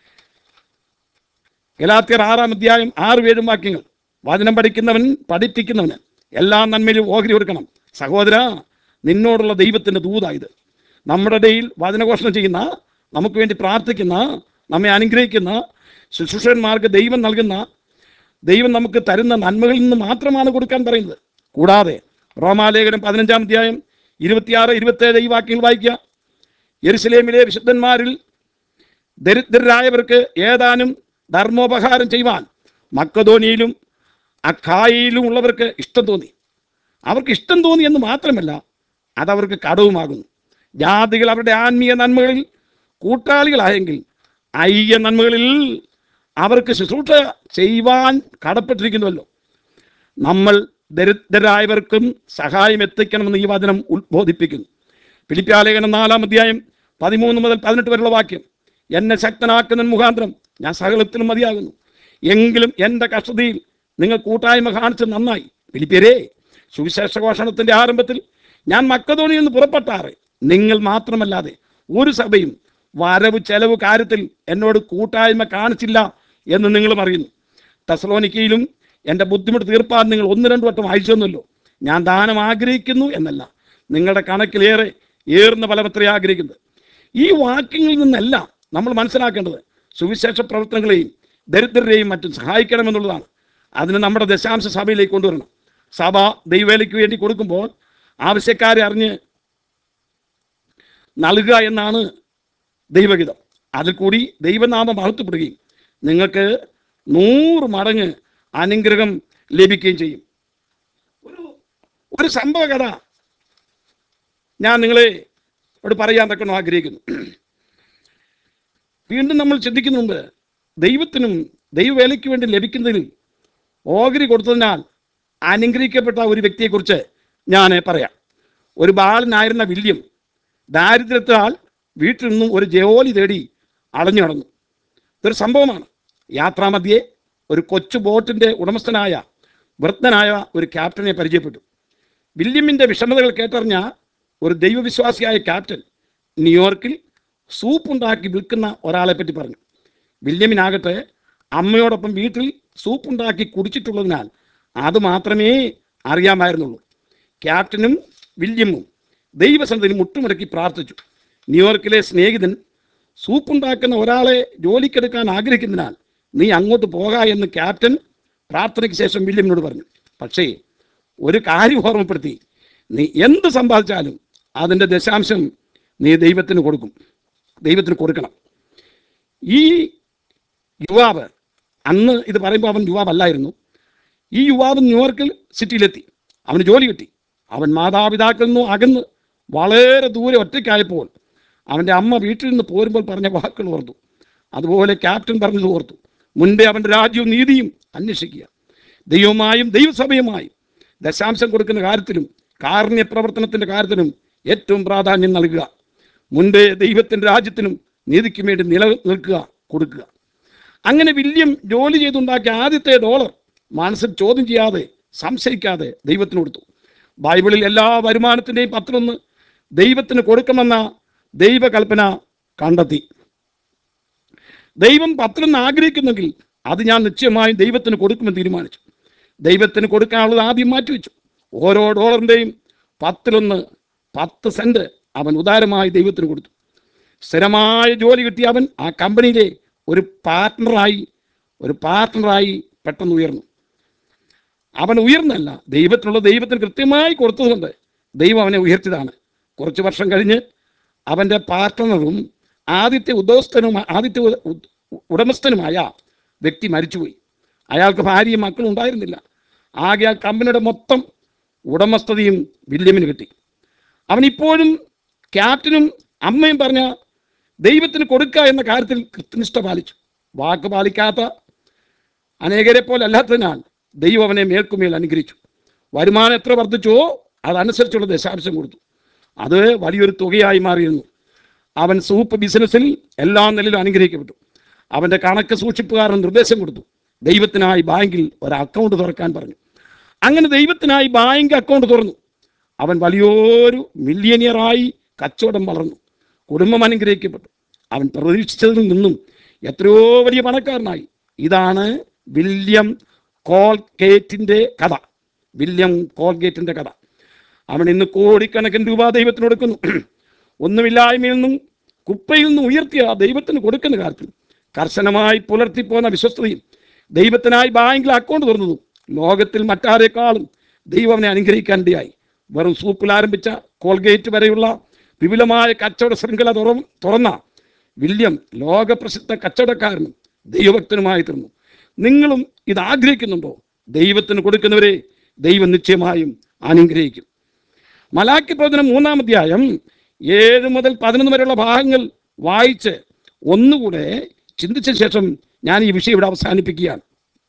ഗലാത്യർ ആറാം അധ്യായം ആറ് ഏഴും വാക്യങ്ങൾ വചനം പഠിക്കുന്നവൻ പഠിപ്പിക്കുന്നവന് എല്ലാ നന്മയിലും ഓഹരി കൊടുക്കണം സഹോദര നിന്നോടുള്ള ദൈവത്തിൻ്റെ ദൂതായത് നമ്മുടെ ഇടയിൽ വചനഘോഷണം ചെയ്യുന്ന നമുക്ക് വേണ്ടി പ്രാർത്ഥിക്കുന്ന നമ്മെ അനുഗ്രഹിക്കുന്ന ശുശ്രൂഷന്മാർക്ക് ദൈവം നൽകുന്ന ദൈവം നമുക്ക് തരുന്ന നന്മകളിൽ നിന്ന് മാത്രമാണ് കൊടുക്കാൻ പറയുന്നത് കൂടാതെ റോമാലേഖനം പതിനഞ്ചാം അധ്യായം ഇരുപത്തിയാറ് ഇരുപത്തേഴ് ഈ വാക്യങ്ങൾ വായിക്കുക യെരുസലേമിലെ വിശുദ്ധന്മാരിൽ ദരിദ്രരായവർക്ക് ഏതാനും ധർമ്മോപകാരം ചെയ്യുവാൻ മക്കധോനിയിലും അഖായിലും ഉള്ളവർക്ക് ഇഷ്ടം തോന്നി അവർക്ക് ഇഷ്ടം തോന്നി എന്ന് മാത്രമല്ല അതവർക്ക് കടവുമാകുന്നു ജാതികൾ അവരുടെ ആത്മീയ നന്മകളിൽ കൂട്ടാളികളായെങ്കിൽ ഐക്യ നന്മകളിൽ അവർക്ക് ശുശ്രൂഷ ചെയ്യുവാൻ കടപ്പെട്ടിരിക്കുന്നുവല്ലോ നമ്മൾ ദരിദ്രരായവർക്കും സഹായം എത്തിക്കണമെന്ന് ഈ വചനം ഉത്ബോധിപ്പിക്കുന്നു ഫിലിപ്പ്യാലേഖനം നാലാം അധ്യായം പതിമൂന്ന് മുതൽ പതിനെട്ട് വരെയുള്ള വാക്യം എന്നെ ശക്തനാക്കുന്ന മുഖാന്തരം ഞാൻ സകലത്തിലും മതിയാകുന്നു എങ്കിലും എൻ്റെ കഷ്ടതയിൽ നിങ്ങൾ കൂട്ടായ്മ കാണിച്ച് നന്നായി ഫിലിപ്പിയരേ സുവിശേഷ ഘോഷണത്തിൻ്റെ ആരംഭത്തിൽ ഞാൻ മക്കതോണിയിൽ നിന്ന് പുറപ്പെട്ടാറ് നിങ്ങൾ മാത്രമല്ലാതെ ഒരു സഭയും വരവ് ചെലവ് കാര്യത്തിൽ എന്നോട് കൂട്ടായ്മ കാണിച്ചില്ല എന്ന് നിങ്ങളും അറിയുന്നു തെസലോനിക്കയിലും എൻ്റെ ബുദ്ധിമുട്ട് തീർപ്പാൻ നിങ്ങൾ ഒന്ന് രണ്ട് വട്ടം അയച്ചൊന്നുമല്ലോ ഞാൻ ദാനം ആഗ്രഹിക്കുന്നു എന്നല്ല നിങ്ങളുടെ കണക്കിലേറെ ഏറുന്ന ഫലമത്രേ ആഗ്രഹിക്കുന്നത് ഈ വാക്യങ്ങളിൽ നിന്നെല്ലാം നമ്മൾ മനസ്സിലാക്കേണ്ടത് സുവിശേഷ പ്രവർത്തനങ്ങളെയും ദരിദ്രരെയും മറ്റും സഹായിക്കണമെന്നുള്ളതാണ് അതിന് നമ്മുടെ ദശാംശ സഭയിലേക്ക് കൊണ്ടുവരണം സഭ ദൈവവേലയ്ക്ക് വേണ്ടി കൊടുക്കുമ്പോൾ ആവശ്യക്കാരെ അറിഞ്ഞ് നൽകുക എന്നാണ് ദൈവഗീതം അതിൽ കൂടി ദൈവനാമം മഹത്വപ്പെടുകയും നിങ്ങൾക്ക് നൂറ് മടങ്ങ് അനുഗ്രഹം ലഭിക്കുകയും ചെയ്യും ഒരു ഒരു സംഭവ കഥ ഞാൻ നിങ്ങളെ ഇവിടെ പറയാൻ തക്കണം ആഗ്രഹിക്കുന്നു വീണ്ടും നമ്മൾ ചിന്തിക്കുന്ന മുമ്പ് ദൈവത്തിനും ദൈവവേലയ്ക്ക് വേണ്ടി ലഭിക്കുന്നതിൽ ഓഹരി കൊടുത്തതിനാൽ അനുഗ്രഹിക്കപ്പെട്ട ഒരു വ്യക്തിയെക്കുറിച്ച് ഞാൻ പറയാം ഒരു ബാലനായിരുന്ന വില്യം ദാരിദ്ര്യത്താൽ വീട്ടിൽ നിന്നും ഒരു ജോലി തേടി അളഞ്ഞു നടന്നു ഇതൊരു സംഭവമാണ് യാത്രാമധ്യേ ഒരു കൊച്ചു ബോട്ടിൻ്റെ ഉടമസ്ഥനായ വൃദ്ധനായ ഒരു ക്യാപ്റ്റനെ പരിചയപ്പെട്ടു വില്യമിൻ്റെ വിഷമതകൾ കേട്ടറിഞ്ഞ ഒരു ദൈവവിശ്വാസിയായ ക്യാപ്റ്റൻ ന്യൂയോർക്കിൽ സൂപ്പ് ഉണ്ടാക്കി വിൽക്കുന്ന ഒരാളെ പറ്റി പറഞ്ഞു വില്യമിനാകട്ടെ അമ്മയോടൊപ്പം വീട്ടിൽ സൂപ്പ് ഉണ്ടാക്കി കുടിച്ചിട്ടുള്ളതിനാൽ അത് മാത്രമേ അറിയാമായിരുന്നുള്ളൂ ക്യാപ്റ്റനും വില്യമും ദൈവസന്നിധിയിൽ മുട്ടുമടക്കി പ്രാർത്ഥിച്ചു ന്യൂയോർക്കിലെ സ്നേഹിതൻ സൂപ്പ് ഉണ്ടാക്കുന്ന ഒരാളെ ജോലിക്കെടുക്കാൻ ആഗ്രഹിക്കുന്നതിനാൽ നീ അങ്ങോട്ട് പോക എന്ന് ക്യാപ്റ്റൻ പ്രാർത്ഥനയ്ക്ക് ശേഷം വില്യമിനോട് പറഞ്ഞു പക്ഷേ ഒരു കാര്യം ഓർമ്മപ്പെടുത്തി നീ എന്ത് സമ്പാദിച്ചാലും അതിൻ്റെ ദശാംശം നീ ദൈവത്തിന് കൊടുക്കും ദൈവത്തിന് കൊടുക്കണം ഈ യുവാവ് അന്ന് ഇത് പറയുമ്പോൾ അവൻ യുവാവല്ലായിരുന്നു ഈ യുവാവ് ന്യൂയോർക്കിൽ സിറ്റിയിലെത്തി അവന് ജോലി കിട്ടി അവൻ മാതാപിതാക്കളിൽ നിന്നും അകന്ന് വളരെ ദൂരെ ഒറ്റയ്ക്കായപ്പോൾ അവൻ്റെ അമ്മ വീട്ടിൽ നിന്ന് പോരുമ്പോൾ പറഞ്ഞ വാക്കുകൾ ഓർത്തു അതുപോലെ ക്യാപ്റ്റൻ പറഞ്ഞത് ഓർത്തു മുൻപേ അവൻ്റെ രാജ്യവും നീതിയും അന്വേഷിക്കുക ദൈവമായും ദൈവസഭയുമായും ദശാംശം കൊടുക്കുന്ന കാര്യത്തിലും കാരുണ്യ പ്രവർത്തനത്തിൻ്റെ കാര്യത്തിലും ഏറ്റവും പ്രാധാന്യം നൽകുക മുൻപേ ദൈവത്തിൻ്റെ രാജ്യത്തിനും നീതിക്കും വേണ്ടി നിലനിൽക്കുക കൊടുക്കുക അങ്ങനെ വില്യം ജോലി ചെയ്തുണ്ടാക്കിയ ആദ്യത്തെ ഡോളർ മനസ്സിൽ ചോദ്യം ചെയ്യാതെ സംശയിക്കാതെ ദൈവത്തിന് കൊടുത്തു ബൈബിളിൽ എല്ലാ വരുമാനത്തിൻ്റെയും പത്തിലൊന്ന് ദൈവത്തിന് കൊടുക്കണമെന്ന ദൈവകൽപ്പന കണ്ടെത്തി ദൈവം പത്തിലൊന്ന് ആഗ്രഹിക്കുന്നെങ്കിൽ അത് ഞാൻ നിശ്ചയമായും ദൈവത്തിന് കൊടുക്കുമെന്ന് തീരുമാനിച്ചു ദൈവത്തിന് കൊടുക്കാനുള്ളത് ആദ്യം മാറ്റിവെച്ചു ഓരോ ഡോളറിൻ്റെയും പത്തിലൊന്ന് പത്ത് സെൻറ്റ് അവൻ ഉദാരമായി ദൈവത്തിന് കൊടുത്തു സ്ഥിരമായ ജോലി കിട്ടിയ അവൻ ആ കമ്പനിയിലെ ഒരു പാർട്ട്ണറായി ഒരു പാർട്ട്ണറായി പെട്ടെന്ന് ഉയർന്നു അവൻ ഉയർന്നല്ല ദൈവത്തിനുള്ള ദൈവത്തിന് കൃത്യമായി കൊടുത്തതുകൊണ്ട് ദൈവം അവനെ ഉയർത്തിയതാണ് കുറച്ച് വർഷം കഴിഞ്ഞ് അവൻ്റെ പാർട്ട്ണറും ആദ്യത്തെ ഉദ്യോഗസ്ഥനും ആദ്യത്തെ ഉ- ഉ- ഉടമസ്ഥനുമായ വ്യക്തി മരിച്ചുപോയി അയാൾക്ക് ഭാര്യയും മക്കളും ഉണ്ടായിരുന്നില്ല ആകെ ആ കമ്പനിയുടെ മൊത്തം ഉടമസ്ഥതയും വില്യമിന് കിട്ടി അവനിപ്പോഴും ക്യാപ്റ്റനും അമ്മയും പറഞ്ഞ ദൈവത്തിന് കൊടുക്കുക എന്ന കാര്യത്തിൽ കൃത്യനിഷ്ഠ പാലിച്ചു വാക്ക് പാലിക്കാത്ത അനേകരെ പോലെ അല്ലാത്തതിനാൽ ദൈവം അവനെ മേൽക്കുമേൽ അനുഗ്രഹിച്ചു വരുമാനം എത്ര വർദ്ധിച്ചോ അതനുസരിച്ചുള്ള ദശാംശം കൊടുത്തു അത് വലിയൊരു തുകയായി മാറിയിരുന്നു അവൻ സൂപ്പ് ബിസിനസ്സിൽ എല്ലാ നിലയിലും അനുഗ്രഹിക്കപ്പെട്ടു അവൻ്റെ കണക്ക് സൂക്ഷിപ്പുകാരൻ നിർദ്ദേശം കൊടുത്തു ദൈവത്തിനായി ബാങ്കിൽ ഒരു അക്കൗണ്ട് തുറക്കാൻ പറഞ്ഞു അങ്ങനെ ദൈവത്തിനായി ബാങ്ക് അക്കൗണ്ട് തുറന്നു അവൻ വലിയൊരു മില്യനിയറായി കച്ചവടം വളർന്നു കുടുംബം അനുഗ്രഹിക്കപ്പെട്ടു അവൻ പ്രതീക്ഷിച്ചതിൽ നിന്നും എത്രയോ വലിയ പണക്കാരനായി ഇതാണ് വില്യം കോൾഗേറ്റിൻ്റെ കഥ വില്യം കോൾഗേറ്റിൻ്റെ കഥ അവൻ ഇന്ന് കോടിക്കണക്കിന് രൂപ ദൈവത്തിന് കൊടുക്കുന്നു ഒന്നുമില്ലായ്മയിൽ നിന്നും കുപ്പയിൽ നിന്നും ഉയർത്തിയ ആ ദൈവത്തിന് കൊടുക്കുന്ന കാര്യത്തിൽ കർശനമായി പുലർത്തിപ്പോന്ന വിശ്വസ്തയും ദൈവത്തിനായി ബാങ്കിൽ അക്കൗണ്ട് തുറന്നതും ലോകത്തിൽ മറ്റാരെക്കാളും ദൈവം അവനെ അനുഗ്രഹിക്കാനിടയായി വെറും സൂപ്പിൽ ആരംഭിച്ച കോൾഗേറ്റ് വരെയുള്ള വിപുലമായ കച്ചവട ശൃംഖല തുറ തുറന്ന വില്യം ലോകപ്രസിദ്ധ കച്ചവടക്കാരനും ദൈവഭക്തനുമായി തീർന്നു നിങ്ങളും ഇത് ആഗ്രഹിക്കുന്നുണ്ടോ ദൈവത്തിന് കൊടുക്കുന്നവരെ ദൈവം നിശ്ചയമായും അനുഗ്രഹിക്കും മലാക്കി പ്രവചനം മൂന്നാം അധ്യായം ഏഴ് മുതൽ പതിനൊന്ന് വരെയുള്ള ഭാഗങ്ങൾ വായിച്ച് ഒന്നുകൂടെ ചിന്തിച്ച ശേഷം ഞാൻ ഈ വിഷയം ഇവിടെ അവസാനിപ്പിക്കുകയാണ്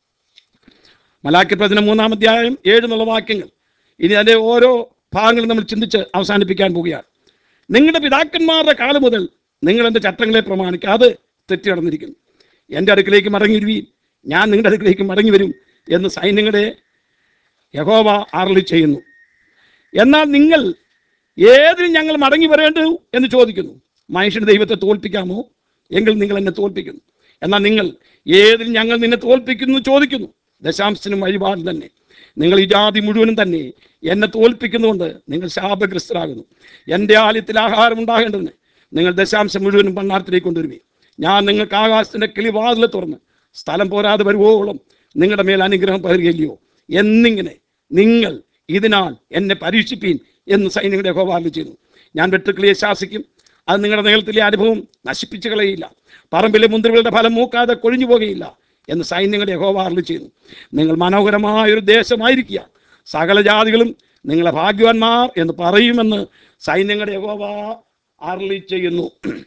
മലാക്കി പ്രവചനം മൂന്നാം അധ്യായം ഏഴ് എന്നുള്ള വാക്യങ്ങൾ ഇനി അതിൻ്റെ ഓരോ ഭാഗങ്ങളും നമ്മൾ ചിന്തിച്ച് അവസാനിപ്പിക്കാൻ പോവുകയാണ് നിങ്ങളുടെ പിതാക്കന്മാരുടെ കാലം മുതൽ നിങ്ങൾ എൻ്റെ ചട്ടങ്ങളെ പ്രമാണിക്കാതെ തെറ്റി നടന്നിരിക്കുന്നു എൻ്റെ അടുക്കിലേക്ക് മടങ്ങി വരുവീൻ ഞാൻ നിങ്ങളുടെ അടുക്കിലേക്ക് മടങ്ങി വരും എന്ന് സൈന്യങ്ങളുടെ യഹോവ അരളി ചെയ്യുന്നു എന്നാൽ നിങ്ങൾ ഏതിന് ഞങ്ങൾ മടങ്ങി വരേണ്ടു എന്ന് ചോദിക്കുന്നു മനുഷ്യന് ദൈവത്തെ തോൽപ്പിക്കാമോ എങ്കിൽ നിങ്ങൾ എന്നെ തോൽപ്പിക്കുന്നു എന്നാൽ നിങ്ങൾ ഏതിൽ ഞങ്ങൾ നിന്നെ തോൽപ്പിക്കുന്നു എന്ന് ചോദിക്കുന്നു ദശാംശനും വഴിപാട് തന്നെ നിങ്ങൾ ഈ ജാതി മുഴുവനും തന്നെ എന്നെ തോൽപ്പിക്കുന്നുകൊണ്ട് നിങ്ങൾ ശാപഗ്രസ്തരാകുന്നു എൻ്റെ ആലയത്തിൽ ആഹാരം ഉണ്ടാകേണ്ടതിന് നിങ്ങൾ ദശാംശം മുഴുവനും ഭണ്ണാരത്തിലേക്ക് കൊണ്ടുവരുവേ ഞാൻ നിങ്ങൾക്ക് ആകാശത്തിൻ്റെ കിളിവാതിൽ തുറന്ന് സ്ഥലം പോരാതെ വരുവോളം നിങ്ങളുടെ മേൽ അനുഗ്രഹം പകരുകയില്ലയോ എന്നിങ്ങനെ നിങ്ങൾ ഇതിനാൽ എന്നെ പരീക്ഷിപ്പീൻ എന്ന് സൈന്യങ്ങളുടെ ഹോവാറിൽ ചെയ്യുന്നു ഞാൻ വെട്ടുക്കിളിയെ ശാസിക്കും അത് നിങ്ങളുടെ നീളത്തിലെ അനുഭവം നശിപ്പിച്ചു കളയില്ല പറമ്പിലെ മുന്തിരികളുടെ ഫലം മൂക്കാതെ കൊഴിഞ്ഞു പോകുകയില്ല എന്ന് സൈന്യങ്ങളുടെ യഹോവാറിൽ ചെയ്യുന്നു നിങ്ങൾ മനോഹരമായ ഒരു ദേശമായിരിക്കുക സകല ജാതികളും നിങ്ങളെ ഭാഗ്യവാന്മാർ എന്ന് പറയുമെന്ന് സൈന്യങ്ങളുടെ യഹോവ അരളി ചെയ്യുന്നു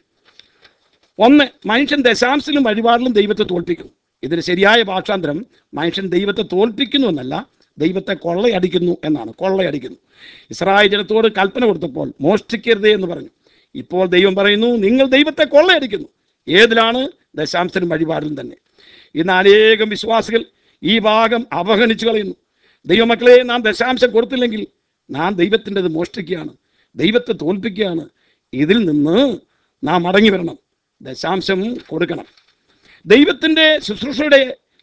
ഒന്ന് മനുഷ്യൻ ദശാംശത്തിലും വഴിപാടിലും ദൈവത്തെ തോൽപ്പിക്കുന്നു ഇതിന് ശരിയായ ഭാഷാന്തരം മനുഷ്യൻ ദൈവത്തെ തോൽപ്പിക്കുന്നു എന്നല്ല ദൈവത്തെ കൊള്ളയടിക്കുന്നു എന്നാണ് കൊള്ളയടിക്കുന്നു ഇസ്രായേൽ ജനത്തോട് കൽപ്പന കൊടുത്തപ്പോൾ മോഷ്ടിക്കരുതേ എന്ന് പറഞ്ഞു ഇപ്പോൾ ദൈവം പറയുന്നു നിങ്ങൾ ദൈവത്തെ കൊള്ളയടിക്കുന്നു ഏതിലാണ് ദശാംശനും വഴിപാടിലും തന്നെ ഇന്ന് അനേകം വിശ്വാസികൾ ഈ ഭാഗം അവഗണിച്ചു കളയുന്നു ദൈവമക്കളെ നാം ദശാംശം കൊടുത്തില്ലെങ്കിൽ നാം ദൈവത്തിൻ്റെത് മോഷ്ടിക്കുകയാണ് ദൈവത്തെ തോൽപ്പിക്കുകയാണ് ഇതിൽ നിന്ന് നാം മടങ്ങി വരണം ദശാംശം കൊടുക്കണം ദൈവത്തിൻ്റെ ശുശ്രൂഷയുടെ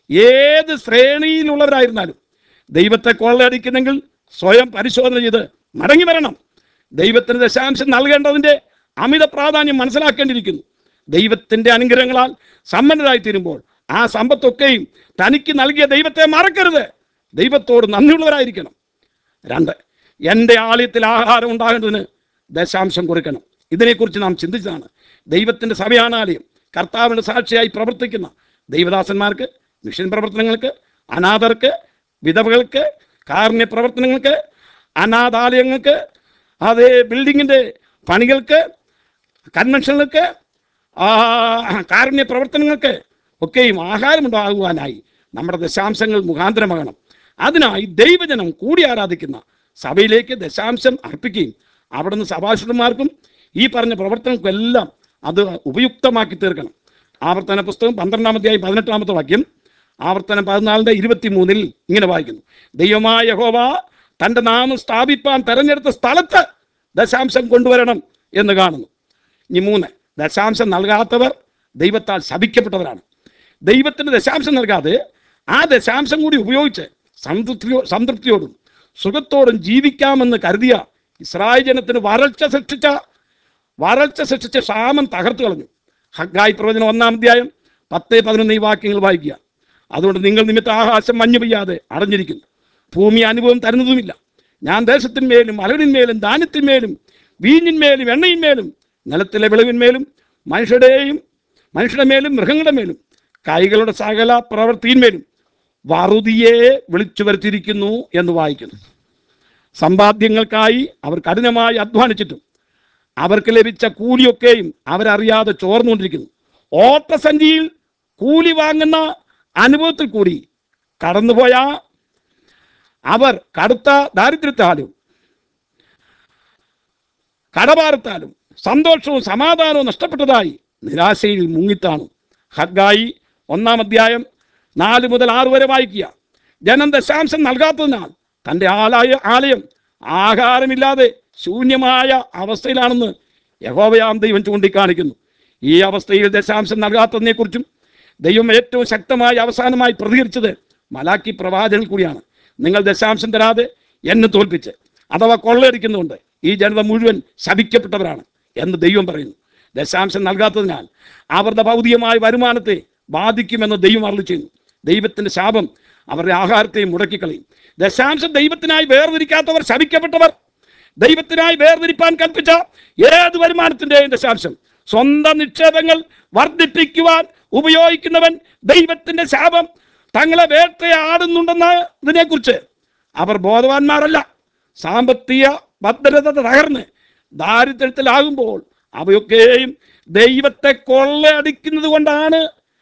ഏത് ശ്രേണിയിലുള്ളവരായിരുന്നാലും ദൈവത്തെ കൊള്ളയടിക്കുന്നെങ്കിൽ സ്വയം പരിശോധന ചെയ്ത് മടങ്ങി വരണം ദൈവത്തിന് ദശാംശം നൽകേണ്ടതിൻ്റെ അമിത പ്രാധാന്യം മനസ്സിലാക്കേണ്ടിയിരിക്കുന്നു ദൈവത്തിൻ്റെ അനുഗ്രഹങ്ങളാൽ സമ്പന്നരായി തീരുമ്പോൾ ആ സമ്പത്തൊക്കെയും തനിക്ക് നൽകിയ ദൈവത്തെ മറക്കരുത് ദൈവത്തോട് നന്ദിയുള്ളവരായിരിക്കണം രണ്ട് എൻ്റെ ആലയത്തിൽ ആഹാരം ഉണ്ടാകേണ്ടതിന് ദശാംശം കൊടുക്കണം ഇതിനെക്കുറിച്ച് നാം ചിന്തിച്ചതാണ് ദൈവത്തിൻ്റെ സഭയാണ് ആലയം കർത്താവിൻ്റെ സാക്ഷിയായി പ്രവർത്തിക്കുന്ന ദൈവദാസന്മാർക്ക് മിഷൻ പ്രവർത്തനങ്ങൾക്ക് അനാഥർക്ക് വിധവകൾക്ക് കാരുണ്യ പ്രവർത്തനങ്ങൾക്ക് അനാഥാലയങ്ങൾക്ക് അതേ ബിൽഡിങ്ങിൻ്റെ പണികൾക്ക് കൺവെൻഷനുകൾക്ക് ആ, കാരുണ്യ പ്രവർത്തനങ്ങൾക്ക് ഒക്കെയും ആഹാരമുണ്ടാകുവാനായി നമ്മുടെ ദശാംശങ്ങൾ മുഖാന്തരമാകണം അതിനായി ദൈവജനം കൂടി ആരാധിക്കുന്ന സഭയിലേക്ക് ദശാംശം അർപ്പിക്കുകയും അവിടുന്ന് സഭാശുദ്ധന്മാർക്കും ഈ പറഞ്ഞ പ്രവർത്തനങ്ങൾക്കെല്ലാം അത് ഉപയുക്തമാക്കി തീർക്കണം ആവർത്തന പുസ്തകം പന്ത്രണ്ടാം അധ്യായം പതിനെട്ടാമത്തെ വാക്യം ആവർത്തനം പതിനാലിൻ്റെ ഇരുപത്തി മൂന്നിൽ ഇങ്ങനെ വായിക്കുന്നു ദൈവമായ യഹോവ തൻ്റെ നാമം സ്ഥാപിപ്പാൻ തെരഞ്ഞെടുത്ത സ്ഥലത്ത് ദശാംശം കൊണ്ടുവരണം എന്ന് കാണുന്നു ഇനി മൂന്ന് ദശാംശം നൽകാത്തവർ ദൈവത്താൽ ശപിക്കപ്പെട്ടവരാണ് ദൈവത്തിന് ദശാംശം നൽകാതെ ആ ദശാംശം കൂടി ഉപയോഗിച്ച് സംതൃപ്തിയോ സംതൃപ്തിയോടും സുഖത്തോടും ജീവിക്കാമെന്ന് കരുതിയ ഇസ്രായേൽ ജനത്തിന് വരൾച്ച സൃഷ്ടിച്ച വരൾച്ച സൃഷ്ടിച്ച ക്ഷാമം തകർത്തു കളഞ്ഞു ഹഗ്ഗായി പ്രവചനം ഒന്നാം അധ്യായം പത്ത് പതിനൊന്ന് ഈ വാക്യങ്ങൾ വായിക്കുക അതുകൊണ്ട് നിങ്ങൾ നിമിത്തം ആകാശം മഞ്ഞു പെയ്യാതെ അടഞ്ഞിരിക്കുന്നു ഭൂമി അനുഭവം തരുന്നതുമില്ല ഞാൻ ദേശത്തിന്മേലും അലവിന്മേലും ധാന്യത്തിന്മേലും വീഞ്ഞിന്മേലും എണ്ണയിന്മേലും നിലത്തിലെ വിളവിന്മേലും മനുഷ്യരുടെയും മനുഷ്യരുടെ മേലും മൃഗങ്ങളുടെ മേലും കൈകളുടെ സകല പ്രവൃത്തിയിന്മേലും വറുതിയെ വിളിച്ചു വരുത്തിയിരിക്കുന്നു എന്ന് വായിക്കുന്നു സമ്പാദ്യങ്ങൾക്കായി അവർ കഠിനമായി അധ്വാനിച്ചിട്ടും അവർക്ക് ലഭിച്ച കൂലിയൊക്കെയും അവരറിയാതെ ചോർന്നുകൊണ്ടിരിക്കുന്നു ഓട്ടസഞ്ചിയിൽ കൂലി വാങ്ങുന്ന അനുഭവത്തിൽ കൂടി കടന്നുപോയ അവർ കടുത്ത ദാരിദ്ര്യത്താലും കടഭാരത്താലും സന്തോഷവും സമാധാനവും നഷ്ടപ്പെട്ടതായി നിരാശയിൽ മുങ്ങിത്താണു ഹഗ്ഗായി ഒന്നാം അധ്യായം നാല് മുതൽ ആറ് വരെ വായിക്കുക ജനം ദശാംശം നൽകാത്തതിനാൽ തൻ്റെ ആലയ ആലയം ആഹാരമില്ലാതെ ശൂന്യമായ അവസ്ഥയിലാണെന്ന് യഹോവയാം ദൈവം ചൂണ്ടിക്കാണിക്കുന്നു ഈ അവസ്ഥയിൽ ദശാംശം നൽകാത്തതിനെക്കുറിച്ചും ദൈവം ഏറ്റവും ശക്തമായി അവസാനമായി പ്രതികരിച്ചത് മലാക്കി പ്രവാചകൻ കൂടിയാണ് നിങ്ങൾ ദശാംശം തരാതെ എന്നെ തോൽപ്പിച്ച് അഥവാ കൊള്ളയടിക്കുന്നുണ്ട് ഈ ജനത മുഴുവൻ ശപിക്കപ്പെട്ടവരാണ് എന്ന് ദൈവം പറയുന്നു ദശാംശം നൽകാത്തതിനാൽ അവരുടെ ഭൗതികമായ വരുമാനത്തെ ബാധിക്കുമെന്ന് ദൈവം അരളി ചെയ്യുന്നു ദൈവത്തിന്റെ ശാപം അവരുടെ ആഹാരത്തെയും മുടക്കിക്കളയും ദശാംശം ദൈവത്തിനായി വേർതിരിക്കാത്തവർ ശപിക്കപ്പെട്ടവർ ദൈവത്തിനായി വേർതിരിപ്പാൻ കൽപ്പിച്ച ഏത് വരുമാനത്തിന്റെയും ദശാംശം സ്വന്തം നിക്ഷേപങ്ങൾ വർദ്ധിപ്പിക്കുവാൻ ഉപയോഗിക്കുന്നവൻ ദൈവത്തിന്റെ ശാപം തങ്ങളെ വേട്ടയാടുന്നുണ്ടെന്നതിനെ കുറിച്ച് അവർ ബോധവാന്മാരല്ല സാമ്പത്തിക ഭദ്രത തകർന്ന് ദാരിദ്ര്യത്തിലാകുമ്പോൾ അവയൊക്കെയും ദൈവത്തെ കൊള്ളയടിക്കുന്നത് കൊണ്ടാണ്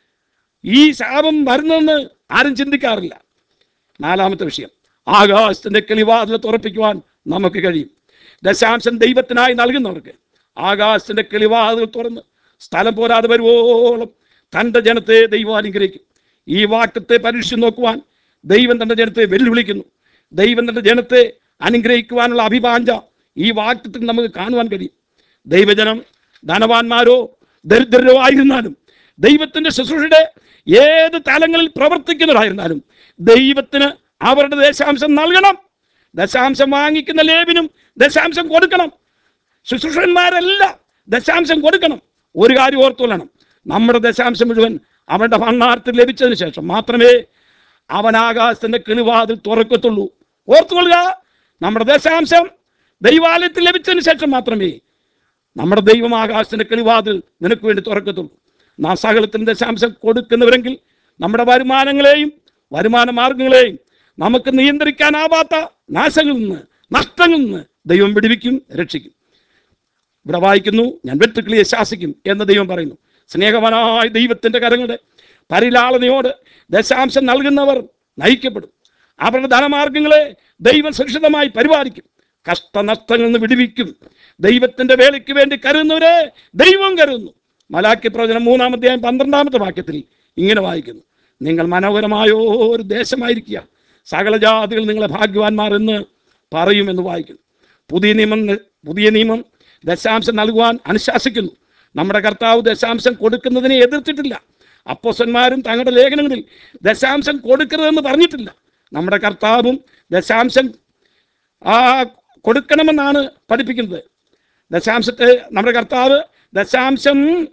ഈ ശാപം വരുന്നതെന്ന് ആരും ചിന്തിക്കാറില്ല നാലാമത്തെ വിഷയം ആകാശത്തിന്റെ കിളിവാതിൽ തുറപ്പിക്കുവാൻ നമുക്ക് കഴിയും ദശാംശം ദൈവത്തിനായി നൽകുന്നവർക്ക് ആകാശത്തിന്റെ കിളിവാതിൽ തുറന്ന് സ്ഥലം പോരാതെ വരുവോളം തൻ്റെ ജനത്തെ ദൈവം അനുഗ്രഹിക്കും ഈ വാക്യത്തെ പരീക്ഷിച്ച് നോക്കുവാൻ ദൈവം തൻ്റെ ജനത്തെ വെല്ലുവിളിക്കുന്നു ദൈവം തൻ്റെ ജനത്തെ അനുഗ്രഹിക്കുവാനുള്ള അഭിവാഞ്ച ഈ വാക്യത്തിൽ നമുക്ക് കാണുവാൻ കഴിയും ദൈവജനം ധനവാന്മാരോ ദരിദ്രരോ ആയിരുന്നാലും ദൈവത്തിന്റെ ശുശ്രൂഷയുടെ ഏത് തലങ്ങളിൽ പ്രവർത്തിക്കുന്നവരായിരുന്നാലും ദൈവത്തിന് അവരുടെ ദശാംശം നൽകണം ദശാംശം വാങ്ങിക്കുന്ന ലേവിനും ദശാംശം കൊടുക്കണം ശുശ്രൂഷന്മാരെല്ലാം ദശാംശം കൊടുക്കണം ഒരു കാര്യം ഓർത്തുകൊള്ളണം നമ്മുടെ ദശാംശം മുഴുവൻ അവന്റെ ഭണ്ണാരത്തിൽ ലഭിച്ചതിന് ശേഷം മാത്രമേ അവൻ ആകാശത്തിന്റെ കിളിവാതിൽ തുറക്കത്തുള്ളൂ ഓർത്തുകൊള്ളുക നമ്മുടെ ദശാംശം ദൈവാലയത്തിൽ ലഭിച്ചതിന് ശേഷം മാത്രമേ നമ്മുടെ ദൈവം ആകാശത്തിന്റെ കിളിവാതിൽ നിനക്ക് വേണ്ടി തുറക്കത്തുള്ളൂ നാം സകലത്തിന് ദശാംശം കൊടുക്കുന്നവരെങ്കിൽ നമ്മുടെ വരുമാനങ്ങളെയും വരുമാന മാർഗങ്ങളെയും നമുക്ക് നിയന്ത്രിക്കാനാവാത്ത നാശങ്ങളിൽ നിന്ന് നഷ്ടങ്ങളിൽ നിന്ന് ദൈവം വിടുവിക്കും രക്ഷിക്കും ഇവിടെ വായിക്കുന്നു ഞാൻ വെട്ടുക്കിളിയെ ശാസിക്കും എന്ന് ദൈവം പറയുന്നു സ്നേഹവനായ ദൈവത്തിന്റെ കരങ്ങളുടെ പരിലാളനയോട് ദശാംശം നൽകുന്നവർ നയിക്കപ്പെടും അവരുടെ ധനമാർഗങ്ങളെ ദൈവം സുരക്ഷിതമായി പരിപാലിക്കും കഷ്ടനഷ്ടങ്ങളിൽ നിന്ന് വിടുവിക്കും ദൈവത്തിന്റെ വേലയ്ക്ക് വേണ്ടി കരുതുന്നവരെ ദൈവം കരുതുന്നു മലാക്കി പ്രവചനം മൂന്നാമത്തെയായും പന്ത്രണ്ടാമത്തെ വാക്യത്തിൽ ഇങ്ങനെ വായിക്കുന്നു നിങ്ങൾ മനോഹരമായ ഒരു ദേശമായിരിക്കുക സകല ജാതികൾ നിങ്ങളെ ഭാഗ്യവാന്മാർ എന്ന് പറയുമെന്ന് വായിക്കുന്നു പുതിയ നിയമം പുതിയ നിയമം ദശാംശം നൽകുവാൻ അനുശാസിക്കുന്നു നമ്മുടെ കർത്താവ് ദശാംശം കൊടുക്കുന്നതിനെ എതിർത്തിട്ടില്ല അപ്പോസന്മാരും തങ്ങളുടെ ലേഖനങ്ങളിൽ ദശാംശം കൊടുക്കരുതെന്ന് പറഞ്ഞിട്ടില്ല നമ്മുടെ കർത്താവും ദശാംശം ആ കൊടുക്കണമെന്നാണ് പഠിപ്പിക്കുന്നത് ദശാംശത്തെ നമ്മുടെ കർത്താവ് ദശാംശം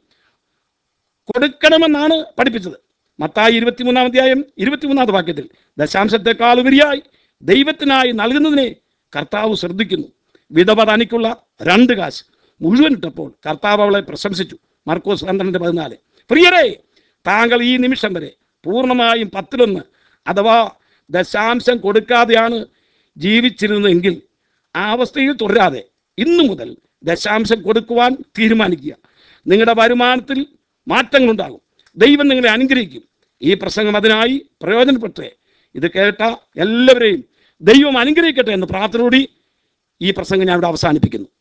കൊടുക്കണമെന്നാണ് പഠിപ്പിച്ചത് മത്തായി ഇരുപത്തിമൂന്നാം അധ്യായം ഇരുപത്തിമൂന്നാമത്തെ വാക്യത്തിൽ ദശാംശത്തെക്കാൾ ഉപരിയായി ദൈവത്തിനായി നൽകുന്നതിനെ കർത്താവ് ശ്രദ്ധിക്കുന്നു വിധവ തനിക്കുള്ള രണ്ട് കാശ് മുഴുവൻ ഇട്ടപ്പോൾ കർത്താവ് അവളെ പ്രശംസിച്ചു മർക്കോസ് പന്ത്രണ്ട് പതിനാല് പ്രിയരെ താങ്കൾ ഈ നിമിഷം വരെ പൂർണ്ണമായും പത്തിലൊന്ന് അഥവാ ദശാംശം കൊടുക്കാതെയാണ് ജീവിച്ചിരുന്നതെങ്കിൽ ആ അവസ്ഥയിൽ തുടരാതെ ഇന്നു മുതൽ ദശാംശം കൊടുക്കുവാൻ തീരുമാനിക്കുക നിങ്ങളുടെ വരുമാനത്തിൽ മാറ്റങ്ങളുണ്ടാകും ദൈവം നിങ്ങളെ അനുഗ്രഹിക്കും ഈ പ്രസംഗം അതിനായി പ്രയോജനപ്പെട്ടേ ഇത് കേട്ട എല്ലാവരെയും ദൈവം അനുഗ്രഹിക്കട്ടെ എന്ന് പ്രാർത്ഥനയോടി ഈ പ്രസംഗം ഞാൻ ഇവിടെ അവസാനിപ്പിക്കുന്നു